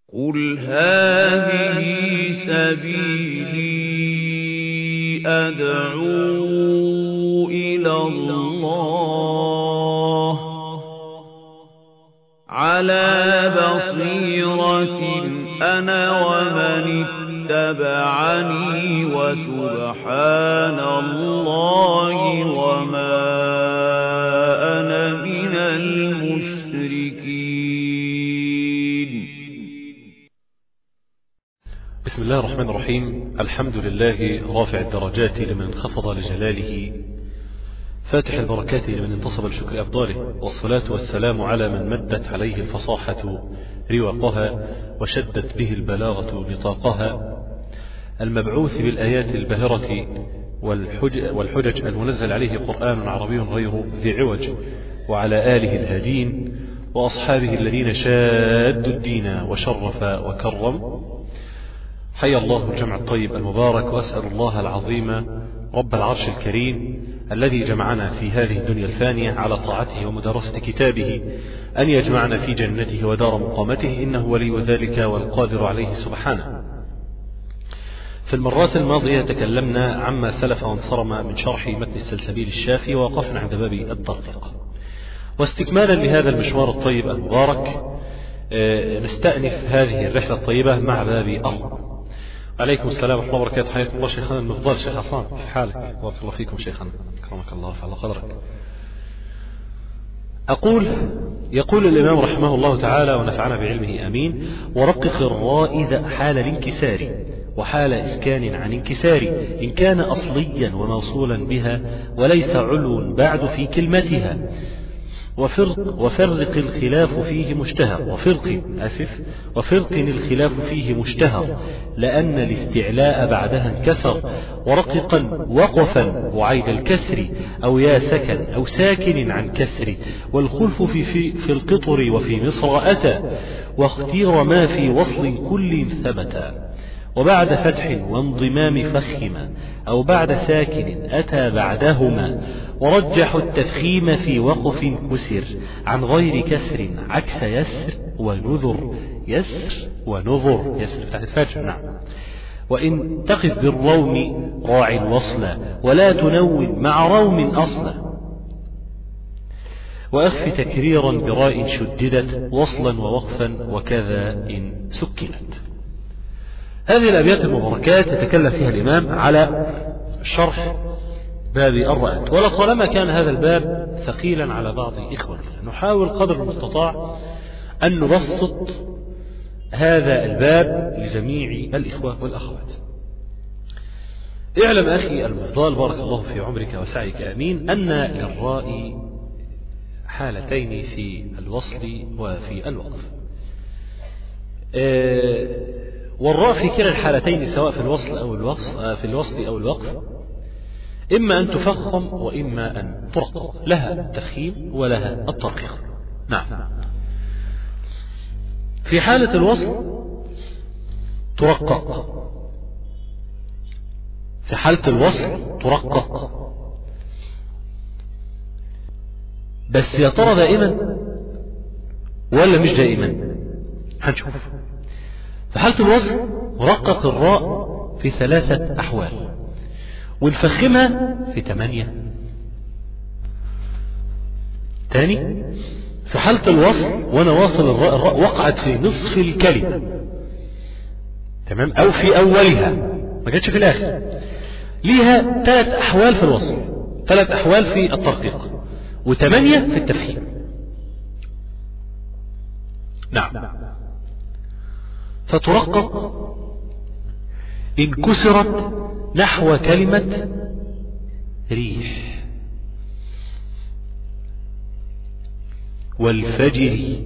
قُلْ هَٰذِهِ سَبِيلِي أَدْعُو إِلَى اللَّهِ ۚ عَلَىٰ بَصِيرَةٍ أَنَا وَمَنِ اتَّبَعَنِي ۖ وَسُبْحَانَ اللَّهِ وَمَا أَنَا مِنَ الْمُشْرِكِينَ بسم الله الرحمن الرحيم الحمد لله رافع الدرجات لمن انخفض لجلاله فاتح البركات لمن انتصب لشكر أفضاله والصلاة والسلام على من مدت عليه الفصاحة رواقها وشدت به البلاغة بطاقها المبعوث بالآيات الباهرة والحجج, والحجج المنزل عليه قرآن عربي غير ذي عوج وعلى آله الهادين وأصحابه الذين شادوا الدين وشرف وكرم حيا الله الجمع الطيب المبارك وأسأل الله العظيم رب العرش الكريم الذي جمعنا في هذه الدنيا الفانية على طاعته ومدرسة كتابه أن يجمعنا في جنته ودار مقامته إنه ولي ذلك والقادر عليه سبحانه في المرات الماضية تكلمنا عما سلف وانصرم من شرح متن السلسبيل الشافي ووقفنا عند باب الترقيق واستكمالا لهذا المشوار الطيب المبارك نستأنف هذه الرحلة الطيبة مع باب الله عليكم السلام ورحمة الله وبركاته حياكم الله شيخنا المفضل شيخ عصام في حالك بارك الله فيكم شيخنا أكرمك الله وفعل قدرك أقول يقول الإمام رحمه الله تعالى ونفعنا بعلمه أمين ورقق الراء إذا حال الانكسار وحال إسكان عن انكسار إن كان أصليا وموصولا بها وليس علو بعد في كلمتها وفرق, وفرق الخلاف فيه مشتهر وفرق أسف وفرق الخلاف فيه مشتهر لأن الاستعلاء بعدها انكسر ورققا وقفا وعيد الكسر أو يا سكن أو ساكن عن كسر والخلف في, في, في القطر وفي مصر أتى واختير ما في وصل كل ثبتا وبعد فتح وانضمام فخما أو بعد ساكن أتى بعدهما ورجحوا التفخيم في وقف كسر عن غير كسر عكس يسر ونذر يسر ونظر يسر بتاعت الفجر نعم وإن تقف بالروم راعي الوصل ولا تنون مع روم أصلا وأخف تكريرا براء شددت وصلا ووقفا وكذا إن سكنت هذه الأبيات المباركات يتكلم فيها الإمام على شرح باب الرأت ولطالما كان هذا الباب ثقيلا على بعض إخواننا نحاول قدر المستطاع أن نبسط هذا الباب لجميع الإخوة والأخوات اعلم أخي المفضال بارك الله في عمرك وسعيك أمين أن للراء حالتين في الوصل وفي الوقف أه والراء في كلا الحالتين سواء في الوصل أو الوصل في الوصل أو الوقف إما أن تفخم وإما أن ترقق لها التفخيم ولها الترقيق نعم في حالة الوصل ترقق في حالة الوصل ترقق بس يا ترى دائما ولا مش دائما هنشوف في حالة الوصل رقق الراء في ثلاثة أحوال ونفخمها في ثمانية تاني في حالة الوصل وانا واصل الراء الراء وقعت في نصف الكلمة تمام او في اولها ما جاتش في الاخر ليها ثلاث احوال في الوصل ثلاث احوال في الترقيق وثمانية في التفخيم نعم فترقق إن كسرت نحو كلمة ريح والفجر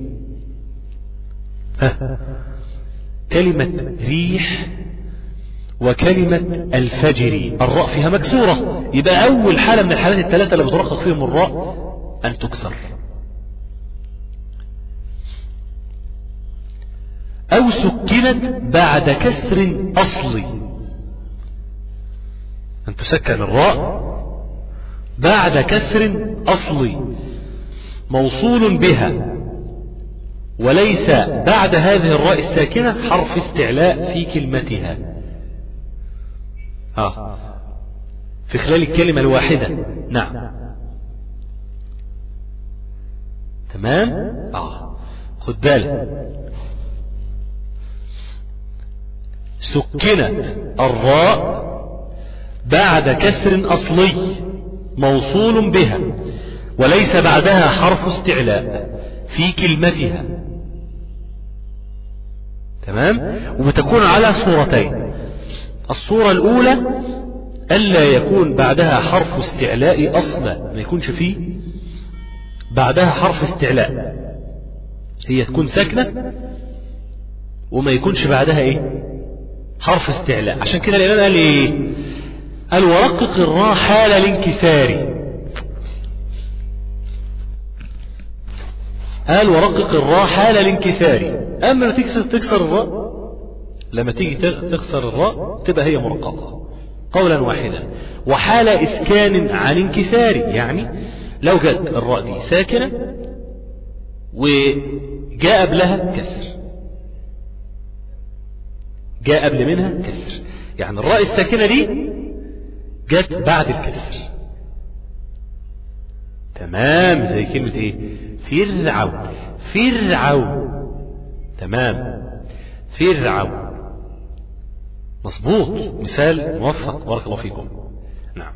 ها كلمة ريح وكلمة الفجر الراء فيها مكسورة يبقى أول حالة من الحالات الثلاثة اللي بترقق فيهم الراء أن تكسر أو سكنت بعد كسر أصلي أن تسكن الراء بعد كسر أصلي موصول بها وليس بعد هذه الراء الساكنة حرف استعلاء في كلمتها آه في خلال الكلمة الواحدة نعم تمام آه خد بالك سكنت الراء بعد كسر أصلي موصول بها وليس بعدها حرف استعلاء في كلمتها تمام وبتكون على صورتين الصورة الأولى ألا يكون بعدها حرف استعلاء أصلا ما يكونش فيه بعدها حرف استعلاء هي تكون ساكنة وما يكونش بعدها ايه حرف استعلاء عشان كده الإمام قال ايه قال ورقق الراء حال الانكسار قال ورقق الراء حال الانكسار اما لما تكسر تكسر الراء لما تيجي تكسر الراء تبقى هي مرققة قولا واحدا وحال اسكان عن انكسار يعني لو جت الراء دي ساكنة وجاء قبلها كسر جاء قبل منها كسر يعني الراء الساكنة دي جت بعد الكسر تمام زي كلمة ايه فرعون فرعون تمام فرعون مظبوط مثال موفق بارك الله فيكم نعم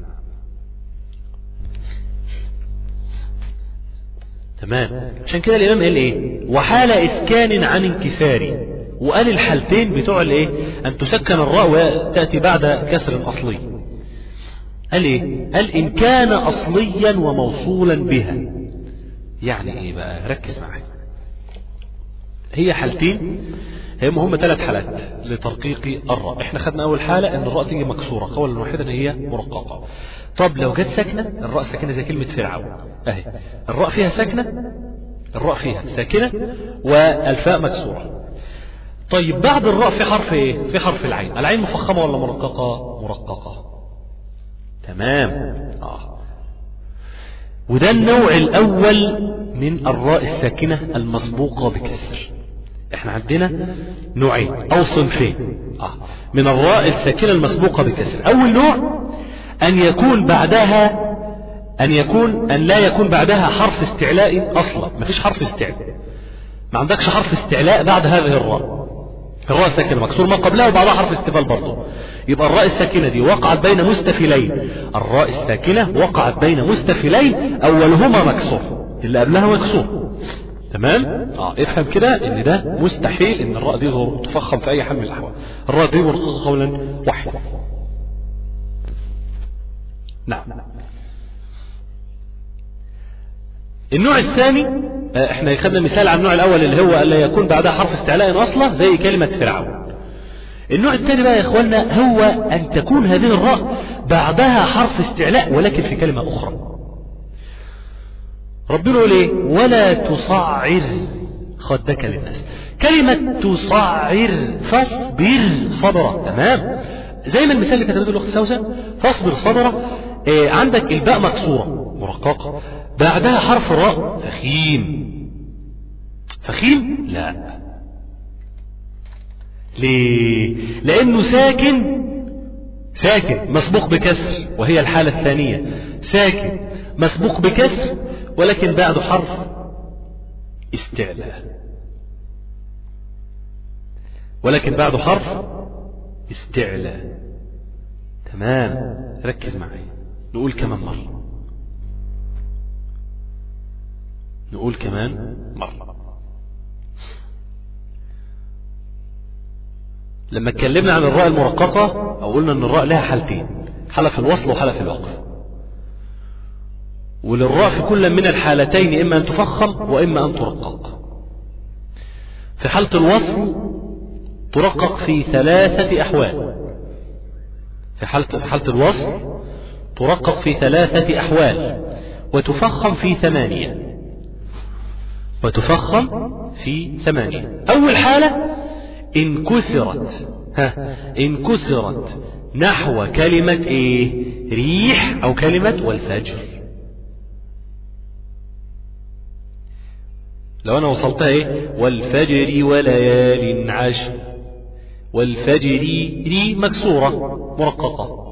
تمام عشان كده الامام قال ايه وحال اسكان عن انكسار وقال الحالتين بتوع الايه ان تسكن الراء وتاتي بعد كسر اصلي قال ايه قال ان كان اصليا وموصولا بها يعني ايه بقى ركز معايا هي حالتين هم هم ثلاث حالات لترقيق الراء احنا خدنا اول حالة ان الراء تيجي مكسورة قولا واحدا هي مرققة طب لو جت ساكنة الراء ساكنة زي كلمة فرعون اهي الراء فيها ساكنة الراء فيها ساكنة والفاء مكسورة طيب بعد الراء في حرف ايه في حرف العين العين مفخمة ولا مرققة مرققة تمام آه. وده النوع الاول من الراء الساكنة المسبوقة بكسر احنا عندنا نوعين او صنفين آه. من الراء الساكنة المسبوقة بكسر اول نوع ان يكون بعدها ان يكون ان لا يكون بعدها حرف استعلاء اصلا ما فيش حرف استعلاء ما عندكش حرف استعلاء بعد هذه الراء الراء الساكنة مكسور ما قبلها وبعدها حرف استفال برضه يبقى الراء الساكنة دي وقعت بين مستفلين الراء الساكنة وقعت بين مستفلين أولهما مكسور اللي قبلها مكسور تمام اه افهم كده ان ده مستحيل ان الراء دي تفخم في اي حال من الاحوال الراء دي مرققة قولا واحدا نعم النوع الثاني احنا خدنا مثال عن النوع الاول اللي هو الا يكون بعدها حرف استعلاء اصلا زي كلمة فرعون النوع الثاني بقى يا اخوانا هو ان تكون هذه الراء بعدها حرف استعلاء ولكن في كلمة اخرى ربنا يقول ايه ولا تصعر خدك للناس كلمة تصعر فاصبر صبرا تمام زي ما المثال اللي كتبته الاخت سوسن فاصبر صبرا إيه عندك الباء مكسورة مرققة بعدها حرف راء فخيم فخيم لا ليه لانه ساكن ساكن مسبوق بكسر وهي الحالة الثانية ساكن مسبوق بكسر ولكن بعده حرف استعلاء ولكن بعده حرف استعلاء تمام ركز معي نقول كمان مرة نقول كمان مرة لما اتكلمنا عن الراء المرققة أو قلنا أن الراء لها حالتين حالة في الوصل وحالة في الوقف وللراء في كل من الحالتين إما أن تفخم وإما أن ترقق في حالة الوصل ترقق في ثلاثة أحوال في حالة, في حالة الوصل ترقق في ثلاثة أحوال وتفخم في ثمانية وتفخم في ثمانية أول حالة إن كسرت ها إن كسرت نحو كلمة إيه ريح أو كلمة والفجر لو أنا وصلتها إيه والفجر وليال عشر والفجر ري مكسورة مرققة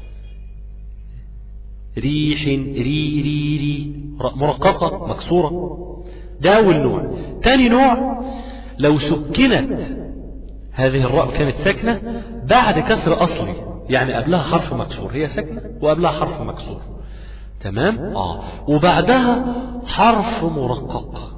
ريح ري ري ري مرققة مكسورة ده أول نوع تاني نوع لو سكنت هذه الراء كانت ساكنة بعد كسر أصلي يعني قبلها حرف مكسور هي ساكنة وقبلها حرف مكسور تمام آه وبعدها حرف مرقق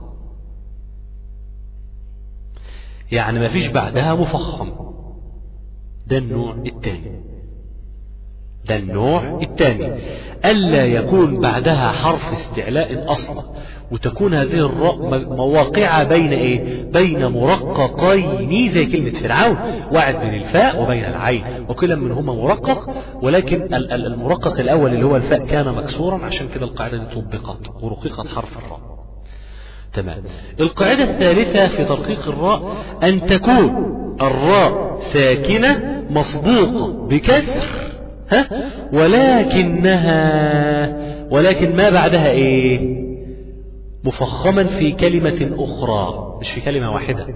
يعني ما فيش بعدها مفخم ده النوع الثاني ده النوع الثاني ألا يكون بعدها حرف استعلاء أصلا وتكون هذه الراء مواقعة بين إيه؟ بين مرققين زي كلمة فرعون واحد بين الفاء وبين العين وكل منهما مرقق ولكن المرقق الأول اللي هو الفاء كان مكسورا عشان كده القاعدة دي طبقت ورققت حرف الراء تمام القاعدة الثالثة في ترقيق الراء أن تكون الراء ساكنة مسبوقة بكسر ها ولكنها ولكن ما بعدها ايه مفخما في كلمة أخرى مش في كلمة واحدة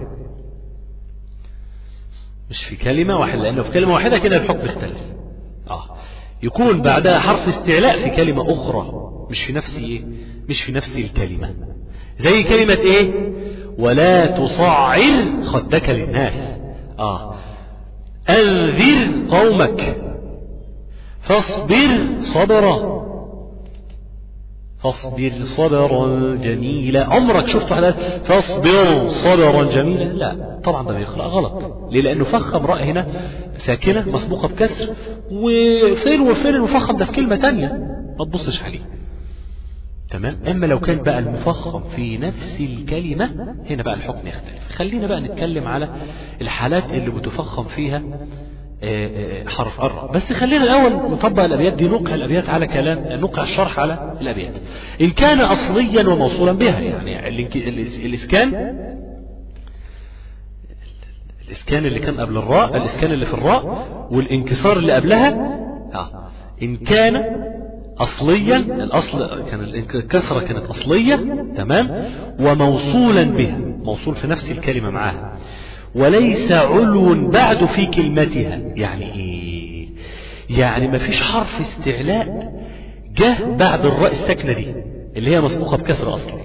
مش في كلمة واحدة لأنه في كلمة واحدة كده الحكم يختلف آه. يكون بعدها حرف استعلاء في كلمة أخرى مش في نفس إيه مش في نفس الكلمة زي كلمة إيه ولا تصعر خدك للناس آه أنذر قومك فاصبر صبرا فاصبر صبرا جميلا عمرك شفت حالات فاصبر صبرا جميلا لا طبعا ده بيقرأ غلط ليه لأنه فخم راء هنا ساكنة مسبوقة بكسر وفين وفين المفخم ده في كلمة تانية ما تبصش عليه تمام اما لو كان بقى المفخم في نفس الكلمة هنا بقى الحكم يختلف خلينا بقى نتكلم على الحالات اللي بتفخم فيها حرف الراء بس خلينا الأول نطبق الأبيات دي نوقع الأبيات على كلام نوقع الشرح على الأبيات إن كان أصليا وموصولا بها يعني الإسكان الإسكان اللي كان قبل الراء الإسكان اللي في الراء والانكسار اللي قبلها آه. إن كان أصليا الأصل كان الكسرة كانت أصلية تمام وموصولا بها موصول في نفس الكلمة معاها وليس علو بعد في كلمتها يعني ايه يعني ما فيش حرف استعلاء جه بعد الراء الساكنة دي اللي هي مسبوقة بكسر أصلي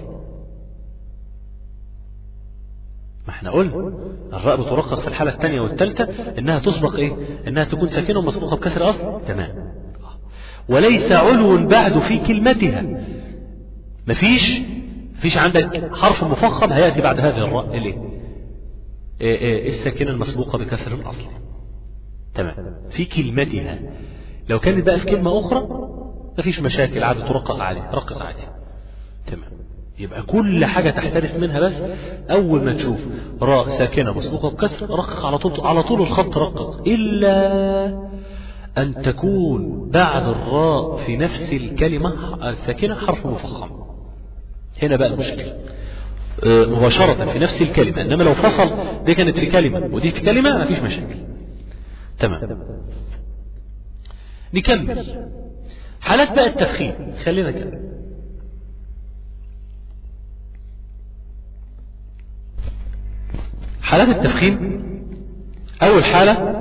ما احنا قلنا الراء بترقق في الحالة الثانية والثالثة انها تسبق ايه انها تكون ساكنة ومسبوقة بكسر أصل تمام وليس علو بعد في كلمتها مفيش مفيش عندك حرف مفخم هيأتي بعد هذه الراء اللي الساكنة المسبوقة بكسر الأصل تمام في كلمتها لو كانت بقى في كلمة أخرى مفيش مشاكل عادي ترقق عادي رقق عادي تمام يبقى كل حاجة تحترس منها بس أول ما تشوف راء ساكنة مسبوقة بكسر رقق على طول على طول الخط رقق إلا أن تكون بعد الراء في نفس الكلمة الساكنة حرف مفخم هنا بقى المشكلة مباشرة في نفس الكلمة إنما لو فصل دي كانت في كلمة ودي في كلمة ما فيش مشاكل تمام نكمل حالات بقى التفخيم خلينا كده حالات التفخيم أول حالة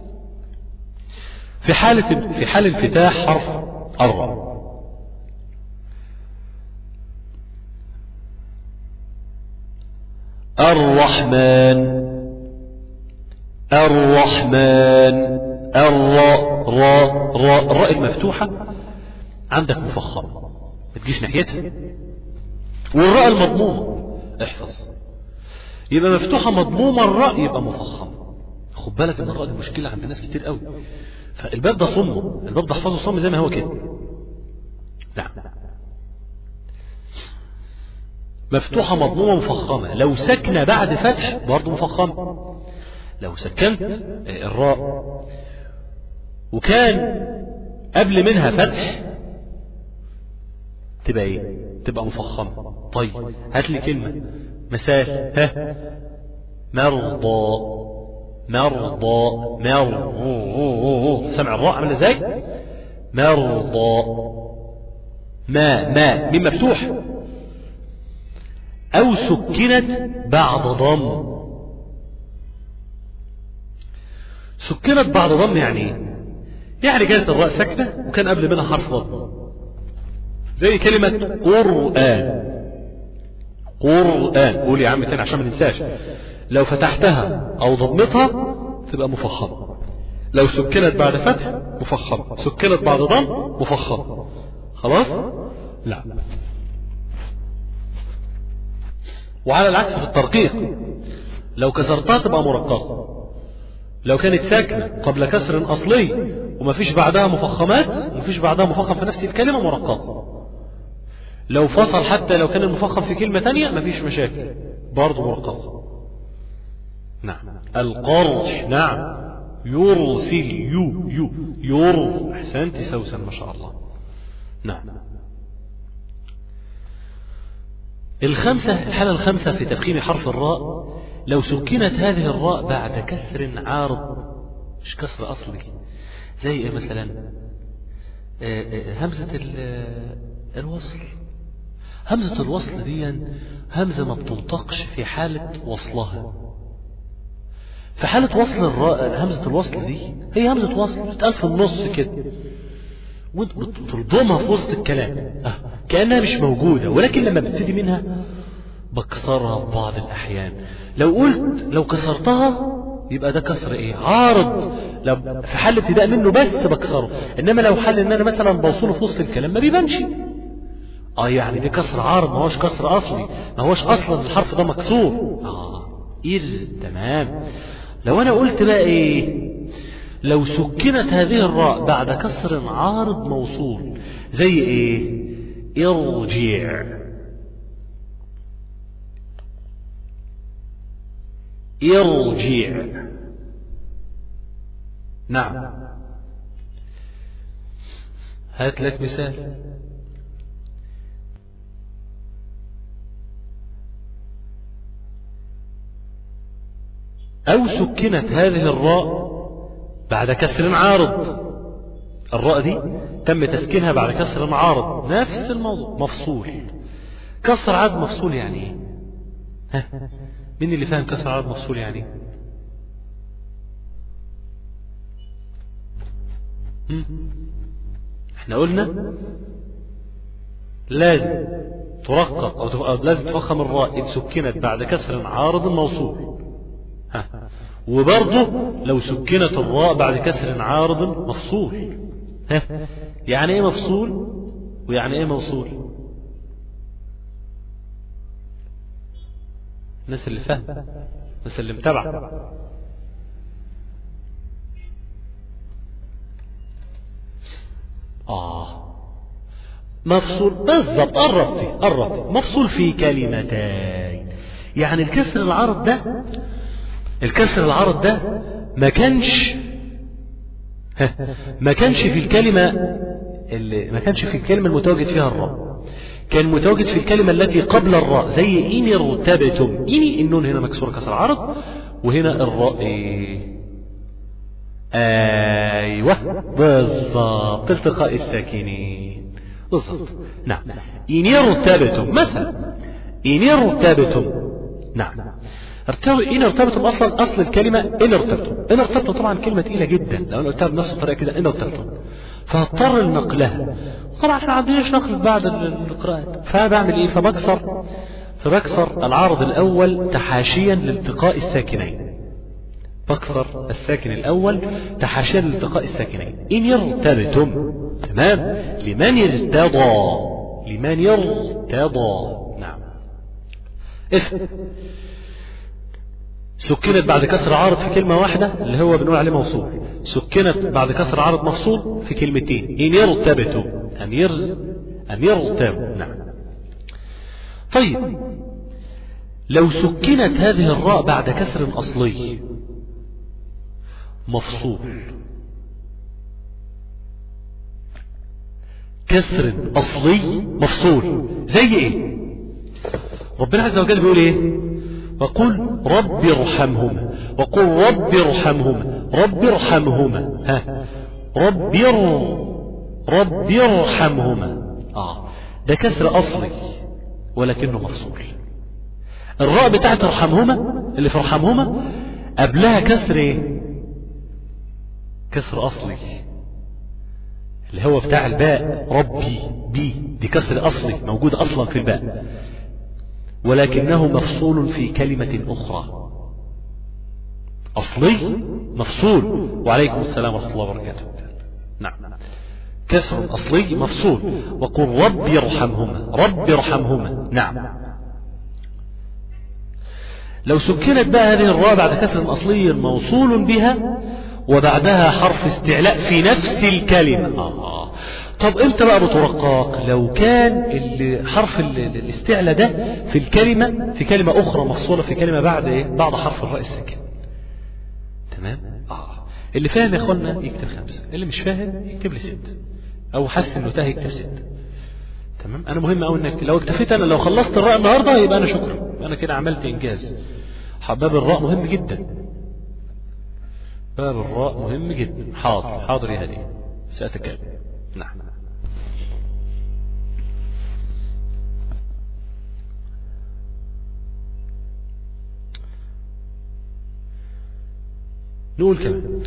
في حالة في حال انفتاح حرف الراء الرحمن الرحمن الراء راء راء الراء المفتوحة عندك مفخمة ما تجيش ناحيتها والراء المضمومة احفظ يبقى مفتوحة مضمومة الراء يبقى مفخمة خد بالك ان الراء دي مشكلة عند ناس كتير قوي فالباب ده صمه الباب ده احفظه صم زي ما هو كده نعم مفتوحة مضمومة مفخمة لو سكنة بعد فتح برضه مفخمة لو سكنت الراء وكان قبل منها فتح تبقى ايه تبقى مفخمة طيب هات لي كلمة مثال ها مرضى مرضى مرضى سمع الراء عامل ازاي مرضى ما ما مين مفتوح أو سكنت بعد ضم سكنت بعد ضم يعني ايه يعني كانت الراء ساكنة وكان قبل منها حرف ضم زي كلمة قرآن قرآن قول يا عم تاني عشان ما ننساش لو فتحتها أو ضمتها تبقى مفخمة لو سكنت بعد فتح مفخمة سكنت بعد ضم مفخمة خلاص لا وعلى العكس في الترقيق لو كسرتها تبقى مرققة لو كانت ساكنة قبل كسر أصلي ومفيش بعدها مفخمات ومفيش بعدها مفخم في نفس الكلمة مرققة لو فصل حتى لو كان المفخم في كلمة تانية مفيش مشاكل برضه مرققة نعم القرش نعم يرسل يو يو ير احسنت سوسن ما شاء الله نعم الخمسة الحالة الخامسة في تفخيم حرف الراء لو سكنت هذه الراء بعد كسر عارض مش كسر أصلي زي إيه مثلا همزة الوصل همزة الوصل دي همزة ما بتنطقش في حالة وصلها في حالة وصل الراء همزة الوصل دي هي همزة وصل بتتقال في النص كده وانت بتلضمها في وسط الكلام أه. كأنها مش موجودة ولكن لما ببتدي منها بكسرها في بعض الأحيان لو قلت لو كسرتها يبقى ده كسر ايه عارض لو في حال ابتداء منه بس بكسره انما لو حل ان انا مثلا بوصله في وسط الكلام ما بيبانش اه يعني ده كسر عارض ما هوش كسر اصلي ما هوش اصلا الحرف ده مكسور اه إيه تمام لو انا قلت بقى ايه لو سكنت هذه الراء بعد كسر عارض موصول زي ايه ارجع ارجع نعم هات لك مثال أو سكنت هذه الراء بعد كسر عارض الراء دي تم تسكينها بعد كسر عارض نفس الموضوع مفصول كسر عارض مفصول يعني ايه ها مين اللي فاهم كسر عارض مفصول يعني ايه احنا قلنا لازم ترقق او لازم تفخم الراء ان سكنت بعد كسر عارض موصول ها وبرضه لو سكنت الراء بعد كسر عارض مفصول ها يعني ايه مفصول ويعني ايه موصول الناس اللي فاهم الناس اللي متابعه اه مفصول بالضبط قربتي قربتي مفصول في كلمتين يعني الكسر العرض ده الكسر العرض ده ما كانش ما كانش في الكلمة اللي ما كانش في الكلمة المتواجد فيها الراء كان متواجد في الكلمة التي قبل الراء زي إن ارتبتم إني النون هنا مكسورة كسر عرض وهنا الراء إيه أيوة بالضبط التقاء الساكنين بالضبط نعم إن ارتبتم مثلا إن ارتبتم نعم ارتبط إن ارتبطم أصلا أصل الكلمة إن ارتبطم إن ارتبطم طبعا كلمة تقيلة جدا لو أنا قلتها بنفس الطريقة كده إن ارتبطم فاضطر لنقلها طبعا احنا ما عندناش نقل بعد القراءة فبعمل ايه فبكسر فبكسر العارض الأول تحاشيا لالتقاء الساكنين بكسر الساكن الأول تحاشيا لالتقاء الساكنين إن يرتبتم تمام لمن ارتضى لمن يرتضى نعم افهم سكنت بعد كسر عارض في كلمة واحدة اللي هو بنقول عليه موصول سكنت بعد كسر عارض مفصول في كلمتين إن يرتبتوا أن ير أن يرتبوا نعم طيب لو سكنت هذه الراء بعد كسر أصلي مفصول كسر أصلي مفصول زي إيه ربنا عز وجل بيقول إيه وقل رب ارحمهما وقل رب ارحمهما رب ارحمهما ها رب رب ارحمهما اه ده كسر اصلي ولكنه مفصول الراء بتاعت ارحمهما اللي في ارحمهما قبلها كسر ايه كسر اصلي اللي هو بتاع الباء ربي بي دي كسر اصلي موجود اصلا في الباء ولكنه مفصول في كلمة اخرى اصلي مفصول وعليكم السلام ورحمة الله وبركاته نعم كسر أصلي مفصول وقل رب يرحمهما رب يرحمهما نعم لو سكنت بقى هذه الراء بعد كسر أصلي موصول بها وبعدها حرف استعلاء في نفس الكلمة آه. طب امتى بقى بترقق لو كان حرف الاستعلاء ده في الكلمة في كلمة أخرى مفصولة في كلمة بعد إيه؟ بعد حرف الراء الساكن تمام آه. اللي فاهم يا اخوانا يكتب خمسة اللي مش فاهم يكتب لي ست او حس انه تاهي يكتب ست تمام انا مهم قوي انك لو اكتفيت انا لو خلصت الراء النهارده يبقى انا شكرا انا كده عملت انجاز باب الراء مهم جدا باب الراء مهم جدا حاضر حاضر يا هدي سأتكلم نعم نقول كمان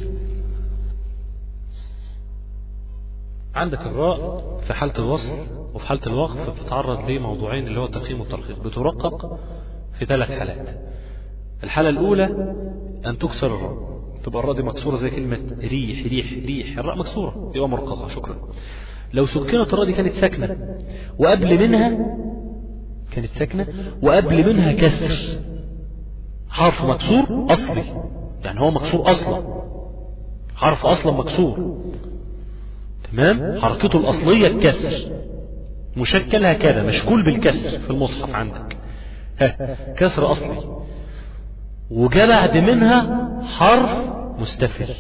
عندك الراء في حالة الوصل وفي حالة الوقف بتتعرض لموضوعين اللي هو التقييم والترخيص بترقق في ثلاث حالات الحالة الأولى أن تكسر الراء تبقى الراء دي مكسورة زي كلمة ريح ريح ريح الراء مكسورة يبقى مرققة شكرا لو سكنت الراء دي كانت ساكنة وقبل منها كانت ساكنة وقبل منها كسر حرف مكسور أصلي يعني هو مكسور أصلا حرف أصلا مكسور تمام حركته الأصلية الكسر مشكل هكذا مشكول بالكسر في المصحف عندك ها كسر أصلي وجاء بعد منها حرف مستفل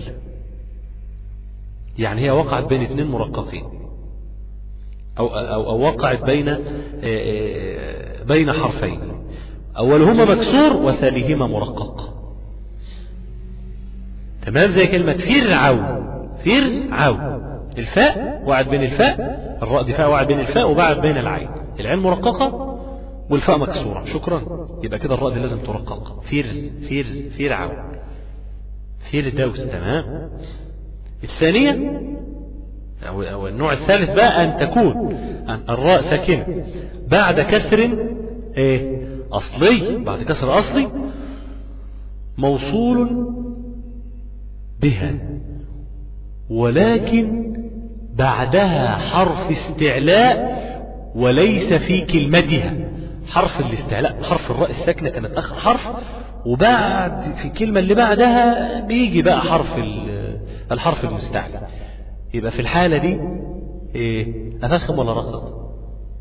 يعني هي وقعت بين اثنين مرققين أو, أو, أو وقعت بين بين حرفين أولهما مكسور وثانيهما مرقق تمام زي كلمة فرعون فرعون الفاء وقعت بين الفاء الراء دي فاء وقعت بين الفاء وبعد بين العين العين مرققة والفاء مكسورة شكرا يبقى كده الراء دي لازم ترقق فير فير فرعون فير دوس تمام الثانية أو, أو النوع الثالث بقى أن تكون أن الراء ساكنة بعد كسر إيه أصلي بعد كسر أصلي موصول بها ولكن بعدها حرف استعلاء وليس في كلمتها حرف الاستعلاء حرف الراء الساكنة كانت آخر حرف وبعد في الكلمة اللي بعدها بيجي بقى حرف الحرف المستعلى يبقى في الحالة دي ايه أفخم ولا رقق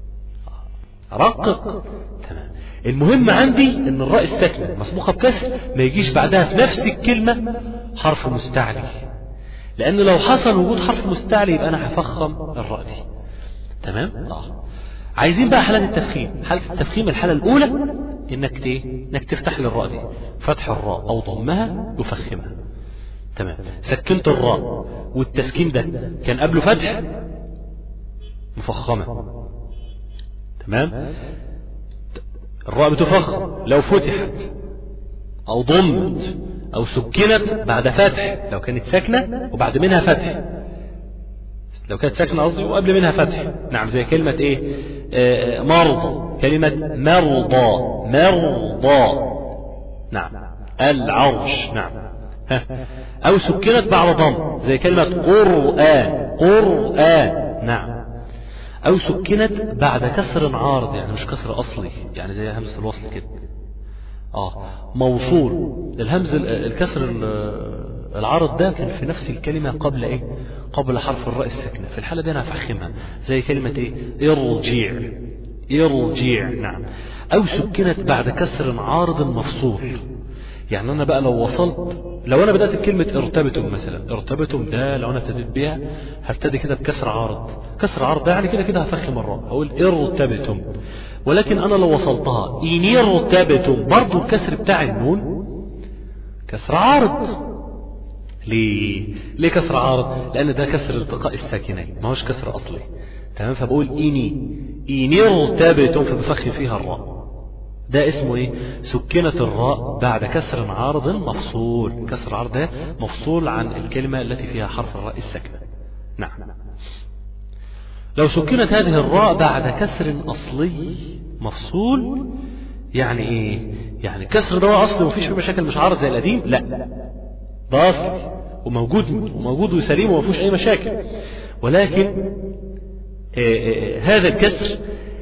رقق تمام المهم عندي ان الراء الساكنة مسبوقة بكسر ما يجيش بعدها في نفس الكلمة حرف مستعلي لان لو حصل وجود حرف مستعلي يبقى انا هفخم الراء دي تمام اه عايزين بقى حالات التفخيم حالة التفخيم الحالة الاولى انك ايه انك تفتح للراء دي فتح الراء او ضمها يفخمها تمام سكنت الراء والتسكين ده كان قبله فتح مفخمة تمام الراء بتفخم لو فتحت او ضمت او سكنت بعد فتح لو كانت ساكنة وبعد منها فتح لو كانت ساكنة قصدي وقبل منها فتح نعم زي كلمة ايه آه مرضى كلمة مرضى مرضى نعم العرش نعم ها. او سكنت بعد ضم زي كلمة قرآن قرآن نعم او سكنت بعد كسر عارض يعني مش كسر اصلي يعني زي همزة الوصل كده اه موصول الهمز الكسر العارض ده كان في نفس الكلمة قبل ايه قبل حرف الراء الساكنة في الحالة دي انا هفخمها زي كلمة ايه ارجع ارجع نعم او سكنت بعد كسر عارض مفصول يعني انا بقى لو وصلت لو انا بدات بكلمه ارتبتم مثلا ارتبتم ده لو انا ابتديت بيها هبتدي كده بكسر عارض كسر عارض ده يعني كده كده هفخم الراء اقول ارتبتم ولكن انا لو وصلتها ان ارتبتم برضو الكسر بتاع النون كسر عارض ليه ليه كسر عارض لان ده كسر التقاء الساكنين ما هوش كسر اصلي تمام فبقول اني ان ارتبتم فبفخم فيها الراء ده اسمه ايه سكنة الراء بعد كسر عارض مفصول كسر عارض ده مفصول عن الكلمة التي فيها حرف الراء الساكنة نعم لو سكنت هذه الراء بعد كسر أصلي مفصول يعني ايه يعني كسر ده اصلي ومفيش فيه مشاكل مش عارض زي القديم لا ده اصلي وموجود وموجود وسليم وما فيهوش اي مشاكل ولكن آآ آآ هذا الكسر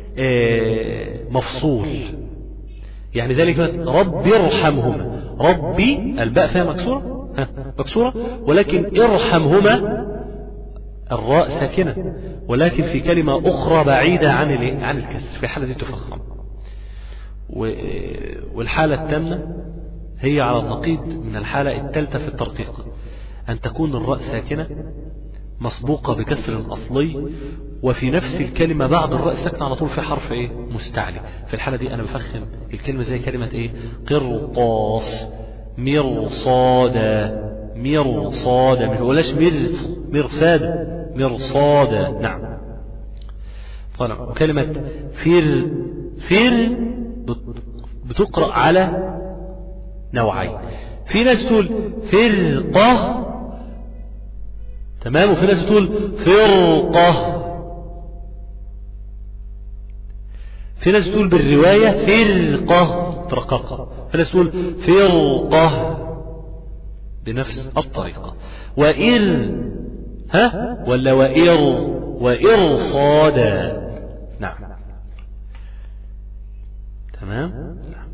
مفصول يعني ذلك ربي ارحمهما ربي الباء فيها مكسورة مكسورة ولكن ارحمهما الراء ساكنة ولكن في كلمة أخرى بعيدة عن عن الكسر في الحالة دي تفخم والحالة التامنة هي على النقيض من الحالة الثالثة في الترقيق أن تكون الراء ساكنة مسبوقة بكسر أصلي وفي نفس الكلمة بعد الراء ساكنة على طول في حرف إيه مستعلي في الحالة دي أنا بفخم الكلمة زي كلمة إيه قرطاس مرصادة مرصادة ما بقولهاش مرص مرصادة مرصادة نعم طبعا وكلمة فر فر بتقرأ على نوعين في ناس تقول فرقة تمام وفي ناس بتقول فرقة في ناس بتقول بالرواية فرقة ترققة في ناس تقول فرقة بنفس الطريقة وإر ها ولا وإر وإرصادا نعم تمام نعم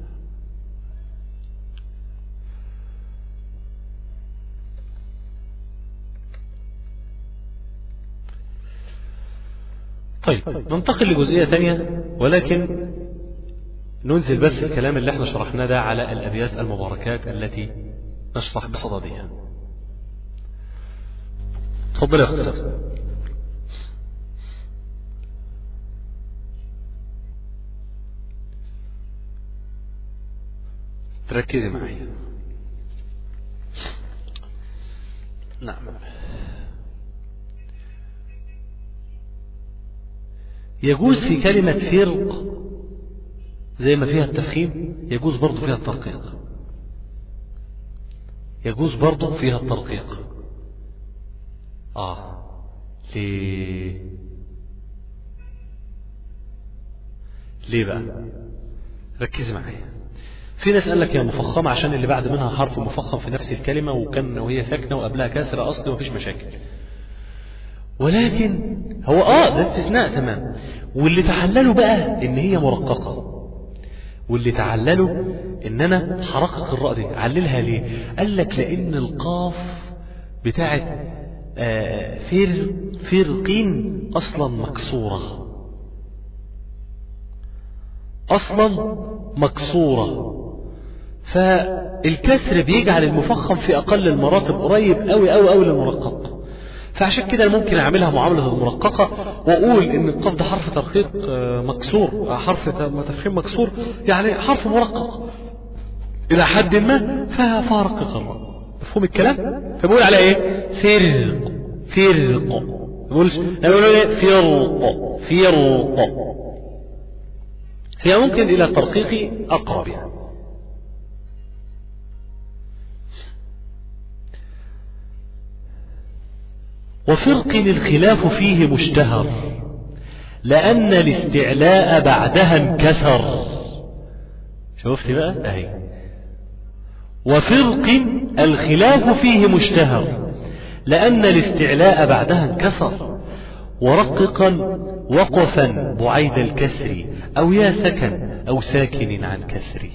طيب ننتقل لجزئية ثانية ولكن ننزل بس الكلام اللي احنا شرحناه ده على الأبيات المباركات التي نشرح بصددها تفضل يا أخي تركزي معي نعم يجوز في كلمة فرق زي ما فيها التفخيم يجوز برضو فيها الترقيق يجوز برضو فيها الترقيق آه ليه ليه بقى ركز معايا في ناس قال لك يا مفخمة عشان اللي بعد منها حرف مفخم في نفس الكلمة وكان وهي ساكنة وقبلها كسر أصلي ومفيش مشاكل ولكن هو اه ده استثناء تمام واللي تعللوا بقى ان هي مرققة واللي تعللوا ان انا حرقق الراء دي عللها ليه قال لك لان القاف بتاعت آه فر فرقين اصلا مكسورة اصلا مكسورة فالكسر بيجعل المفخم في اقل المراتب قريب قوي قوي قوي للمرقق فعشان كده ممكن اعملها معاملة المرققة واقول ان القاف ده حرف ترقيق مكسور حرف تفخيم مكسور يعني حرف مرقق الى حد ما فارقق الراء مفهوم الكلام فبقول على ايه فرق فرق بقولش بقول ايه فرق فرق هي ممكن الى الترقيق اقرب يعني وفرق الخلاف فيه مشتهر لأن الاستعلاء بعدها انكسر شفت بقى اهي وفرق الخلاف فيه مشتهر لأن الاستعلاء بعدها انكسر ورققا وقفا بعيد الكسر أو يا سكن أو ساكن عن كسر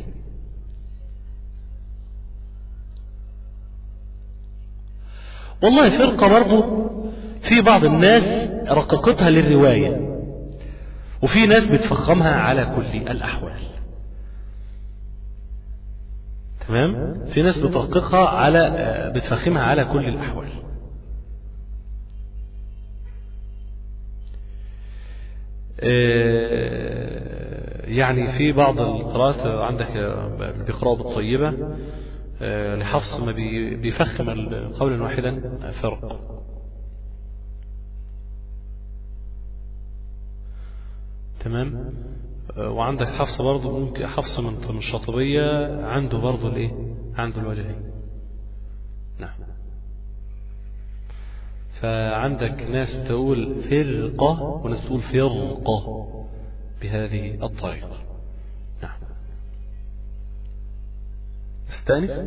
والله فرقة برضه في بعض الناس رققتها للرواية وفي ناس بتفخمها على كل الأحوال تمام في ناس بترققها على بتفخمها على كل الأحوال يعني في بعض القراءات عندك بيقرأوا بالطيبة لحفص ما بيفخم قولا واحدا فرق تمام وعندك حفص برضه ممكن حفص من الشاطبية عنده برضه الايه عنده الوجهين نعم فعندك ناس بتقول فرقة وناس بتقول فرقة بهذه الطريقة نعم استانف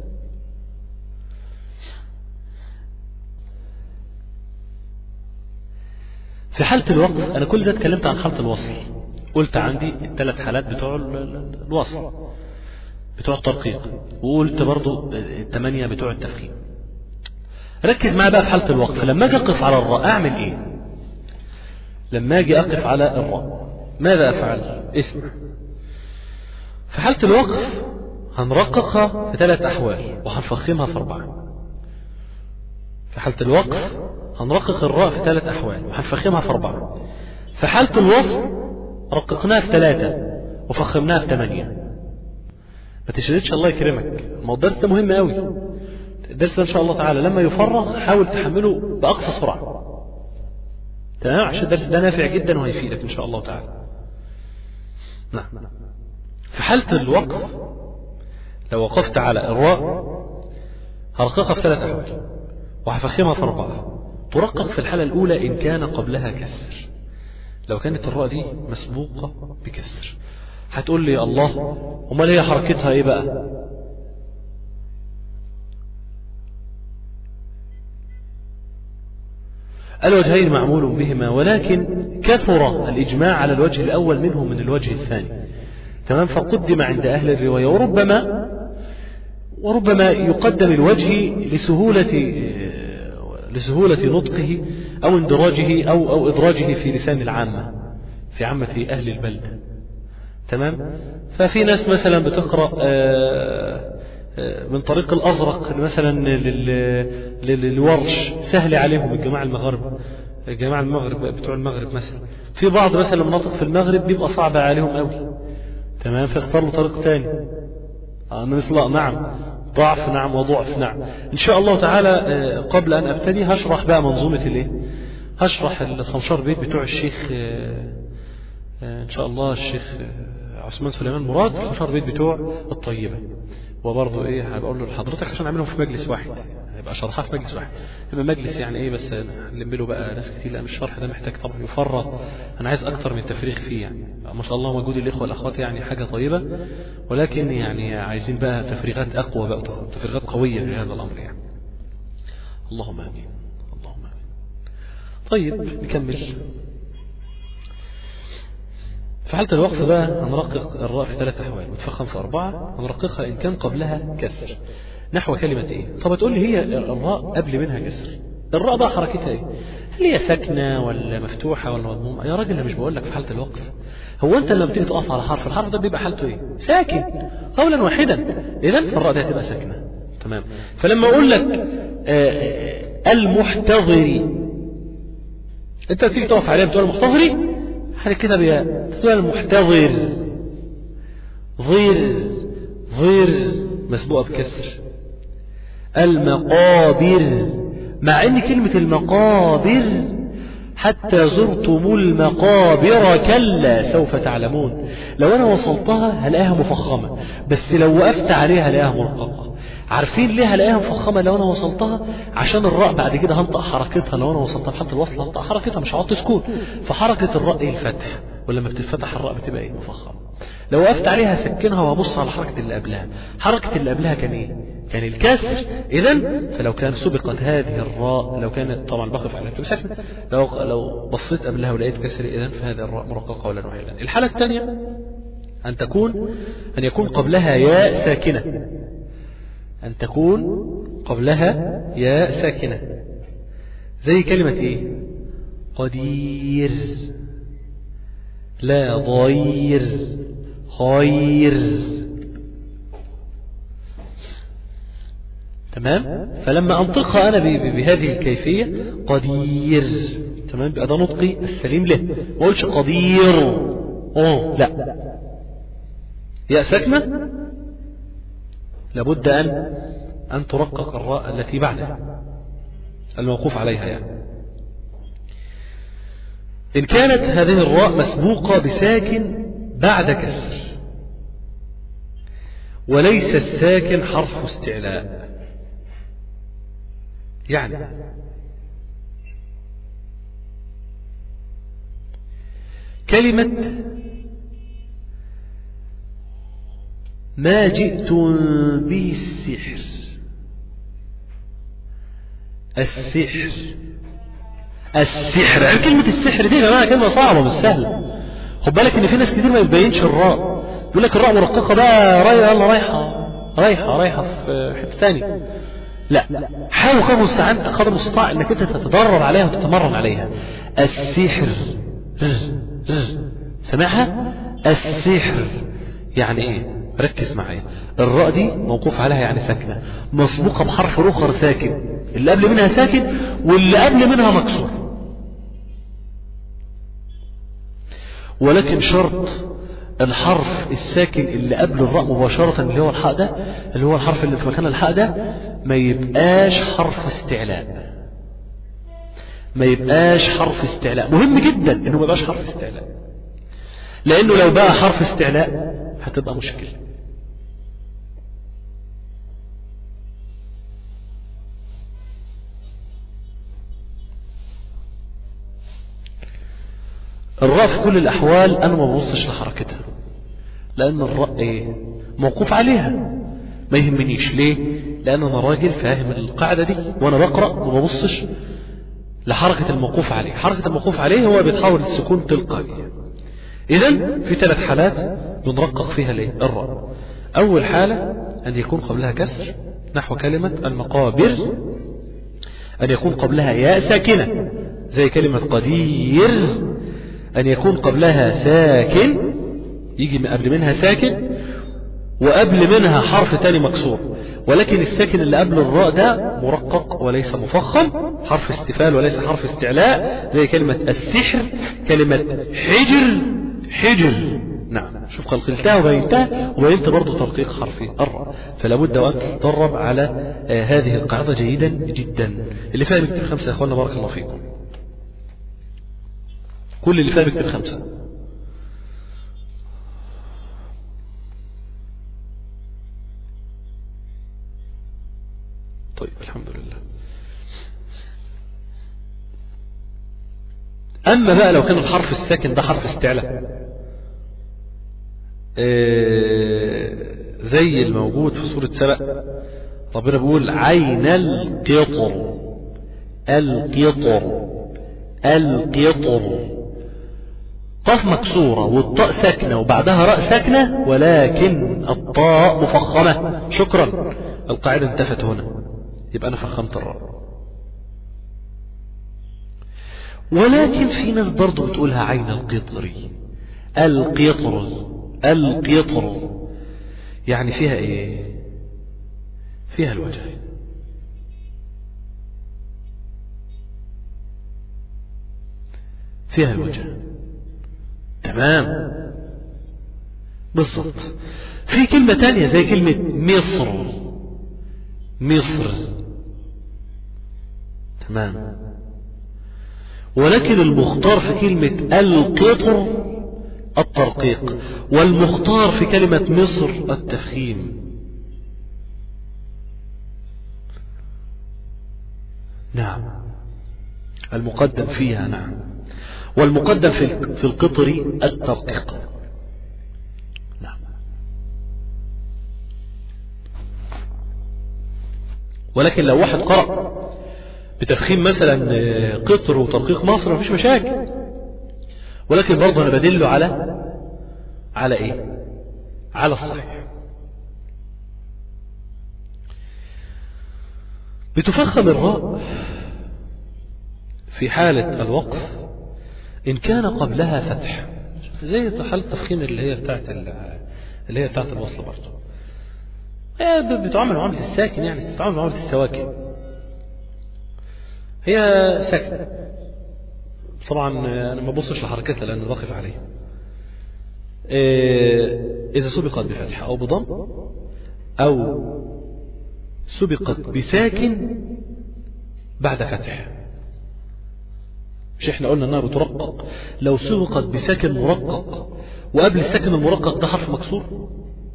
في حالة الوقف أنا كل ده اتكلمت عن حالة الوصل قلت عندي الثلاث حالات بتوع الوصل بتوع الترقيق وقلت برضو الثمانية بتوع التفخيم ركز معايا بقى في حالة الوقف لما اجي اقف على الراء اعمل ايه لما اجي اقف على الراء ماذا افعل اسمع في حالة الوقف هنرققها في ثلاث احوال وهنفخمها في اربعة في حالة الوقف هنرقق الراء في ثلاث احوال وهنفخمها في اربعة في حالة الوصل رققناها في ثلاثة وفخمناها في ثمانية ما تشردش الله يكرمك ما هو الدرس ده مهم قوي الدرس ده ان شاء الله تعالى لما يفرغ حاول تحمله باقصى سرعه تمام عشان الدرس ده نافع جدا وهيفيدك ان شاء الله تعالى نعم في حالة الوقف لو وقفت على الراء هرققها في ثلاث أحوال وهفخمها في أربعة ترقق في الحالة الأولى إن كان قبلها كسر لو كانت الراء دي مسبوقة بكسر هتقول لي الله امال هي حركتها ايه بقى الوجهين معمول بهما ولكن كثر الإجماع على الوجه الأول منه من الوجه الثاني تمام فقدم عند أهل الرواية وربما وربما يقدم الوجه لسهولة لسهولة نطقه أو اندراجه أو أو إدراجه في لسان العامة في عامة أهل البلد تمام ففي ناس مثلا بتقرأ من طريق الأزرق مثلا للورش سهل عليهم الجماعة المغاربة الجماعة المغرب بتوع المغرب مثلا في بعض مثلا مناطق في المغرب بيبقى صعب عليهم قوي تمام فاختار له طريق تاني آه مثل نعم ضعف نعم وضعف نعم ان شاء الله تعالى قبل ان ابتدي هشرح بقى منظومة الايه هشرح ال 15 بيت بتوع الشيخ ان شاء الله الشيخ عثمان سليمان مراد ال 15 بيت بتوع الطيبة وبرضه ايه هبقول له لحضرتك عشان اعملهم في مجلس واحد هيبقى شرحها في مجلس واحد اما مجلس يعني ايه بس نلم له بقى ناس كتير لا مش الشرح ده محتاج طبعا يفرغ انا عايز اكتر من تفريغ فيه يعني ما شاء الله موجود الاخوه والاخوات يعني حاجه طيبه ولكن يعني عايزين بقى تفريغات اقوى بقى تفريغات قويه في هذا الامر يعني اللهم امين اللهم امين طيب نكمل في حالة الوقف بقى هنرقق الراء في ثلاث أحوال وتفخم في أربعة هنرققها إن كان قبلها كسر نحو كلمة إيه طب تقول لي هي الراء قبل منها كسر الراء بقى حركتها إيه هل هي ساكنة ولا مفتوحة ولا مضمومة يا راجل أنا مش بقول لك في حالة الوقف هو أنت لما بتيجي تقف على حرف الحرف ده بيبقى حالته إيه ساكن قولا واحدا إذا فالراء دي هتبقى ساكنة تمام فلما أقول لك المحتضر أنت بتيجي تقف عليها بتقول المحتضري حاجة كده بيا تقول المحتضر ضير ضير مسبوقة بكسر المقابر مع ان كلمة المقابر حتى زرتم المقابر كلا سوف تعلمون لو انا وصلتها هلاقيها مفخمة بس لو وقفت عليها هلاقيها مرققة عارفين ليه هلاقيها مفخمة لو انا وصلتها عشان الراء بعد كده هنطق حركتها لو انا وصلتها في حالة الوصل هنطق حركتها مش هحط سكون فحركة الراء ايه الفتح ولما بتتفتح الراء بتبقى ايه مفخمة لو وقفت عليها هسكنها وابص على حركة اللي قبلها حركة اللي قبلها كان ايه كان الكسر اذا فلو كان سبقت هذه الراء لو كانت طبعا بقف على ساكن لو لو بصيت قبلها ولقيت كسر اذا فهذه الراء مرققة ولا واحدا الحالة الثانية أن تكون أن يكون قبلها ياء ساكنة أن تكون قبلها ياء ساكنة زي كلمة إيه قدير لا ضير خير تمام فلما أنطقها أنا بهذه الكيفية قدير تمام بقى ده نطقي السليم له ما أقولش قدير أوه لا ياء ساكنة لابد أن أن ترقق الراء التي بعدها الموقوف عليها يعني إن كانت هذه الراء مسبوقة بساكن بعد كسر وليس الساكن حرف استعلاء يعني كلمة ما جئتم به السحر السحر السحر يعني كلمة السحر دي يا جماعة كلمة صعبة مش سهلة خد بالك ان في ناس كتير ما يبينش الراء يقول لك الراء مرققة بقى رايحة يلا رايحة رايحة رايحة في حتة ثانية لا حاول قدر المستطاع قدر المستطاع انك انت تتدرب عليها وتتمرن عليها السحر سامعها السحر يعني ايه ركز معايا الراء دي موقوف عليها يعني ساكنة مسبوقة بحرف اخر ساكن اللي قبل منها ساكن واللي قبل منها مكسور ولكن شرط الحرف الساكن اللي قبل الراء مباشرة اللي هو الحاء ده اللي هو الحرف اللي في مكان الحاء ده ما يبقاش حرف استعلاء ما يبقاش حرف استعلاء مهم جدا انه ما يبقاش حرف استعلاء لانه لو بقى حرف استعلاء هتبقى مشكلة الراء في كل الأحوال أنا ما ببصش لحركتها لأن الراء إيه موقوف عليها ما يهمنيش ليه لأن أنا راجل فاهم القاعدة دي وأنا بقرأ ما ببصش لحركة الموقوف عليه حركة الموقوف عليه هو بيتحول للسكون تلقائي إذا في ثلاث حالات بنرقق فيها الايه الراء أول حالة أن يكون قبلها كسر نحو كلمة المقابر أن يكون قبلها ياء ساكنة زي كلمة قدير أن يكون قبلها ساكن يجي قبل منها ساكن وقبل منها حرف تاني مكسور ولكن الساكن اللي قبل الراء ده مرقق وليس مفخم حرف استفال وليس حرف استعلاء زي كلمة السحر كلمة حجر حجر نعم شوف قلقلتها وبينتها وبينت برضه ترقيق حرفي الراء فلا بد وان تتدرب على آه هذه القاعده جيدا جدا اللي فاهم يكتب خمسه يا اخوانا بارك الله فيكم كل اللي فاهم يكتب خمسه طيب الحمد لله أما بقى لو كان الحرف الساكن ده حرف استعلاء زي الموجود في سورة سبأ ربنا بيقول عين القطر القطر القطر قاف مكسورة والطاء ساكنة وبعدها راء ساكنة ولكن الطاء مفخمة شكرا القاعدة انتفت هنا يبقى أنا فخمت الراء ولكن في ناس برضو بتقولها عين القطر القطر القطر يعني فيها ايه فيها الوجه فيها الوجه تمام بالضبط في كلمة تانية زي كلمة مصر مصر تمام ولكن المختار في كلمة القطر الترقيق والمختار في كلمة مصر التفخيم نعم المقدم فيها نعم والمقدم في في القطر الترقيق نعم ولكن لو واحد قرأ بتفخيم مثلا قطر وترقيق مصر مفيش مشاكل ولكن برضه انا بدله على على ايه على الصحيح بتفخم الراء في حالة الوقف إن كان قبلها فتح زي حالة التفخيم اللي هي بتاعت اللي هي بتاعت الوصل برضه هي بتعامل معاملة الساكن يعني بتعامل معاملة السواكن هي ساكنة طبعا انا ما ببصش لحركتها لان بقف عليها اذا سبقت بفتح او بضم او سبقت بساكن بعد فتح مش احنا قلنا انها بترقق لو سبقت بساكن مرقق وقبل الساكن المرقق ده حرف مكسور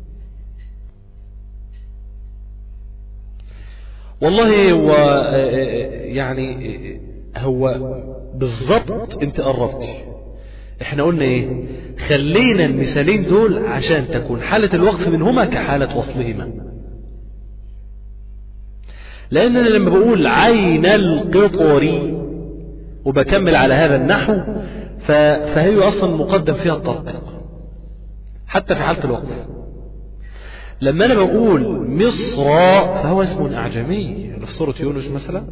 والله هو يعني هو بالظبط انت قربتي احنا قلنا ايه خلينا المثالين دول عشان تكون حالة الوقف منهما كحالة وصلهما لان انا لما بقول عين القطر وبكمل على هذا النحو فهي اصلا مقدم فيها الترقيق حتى في حالة الوقف لما انا بقول مصر فهو اسم اعجمي في سورة يونس مثلا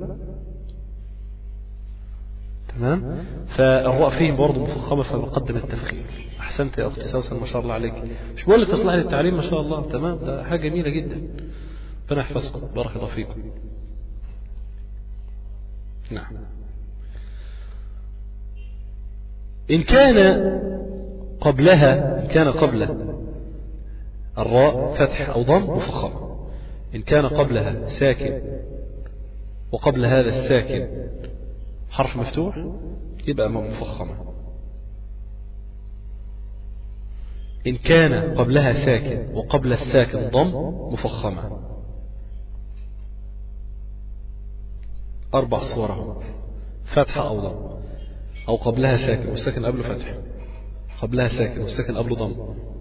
تمام فالراء فيهم برضه مفخمة فبقدم التفخيم احسنت يا اختي سوسن ما شاء الله عليك مش بقول لك تصلح للتعليم ما شاء الله تمام ده حاجة جميلة جدا ربنا يحفظكم بارك الله فيكم نعم إن كان قبلها إن كان قبل الراء فتح أو ضم مفخمة إن كان قبلها ساكن وقبل هذا الساكن حرف مفتوح يبقى مفخمة إن كان قبلها ساكن وقبل الساكن ضم مفخمة أربع صور فتحة أو ضم أو قبلها ساكن والساكن قبله فتح قبلها ساكن والساكن قبله ضم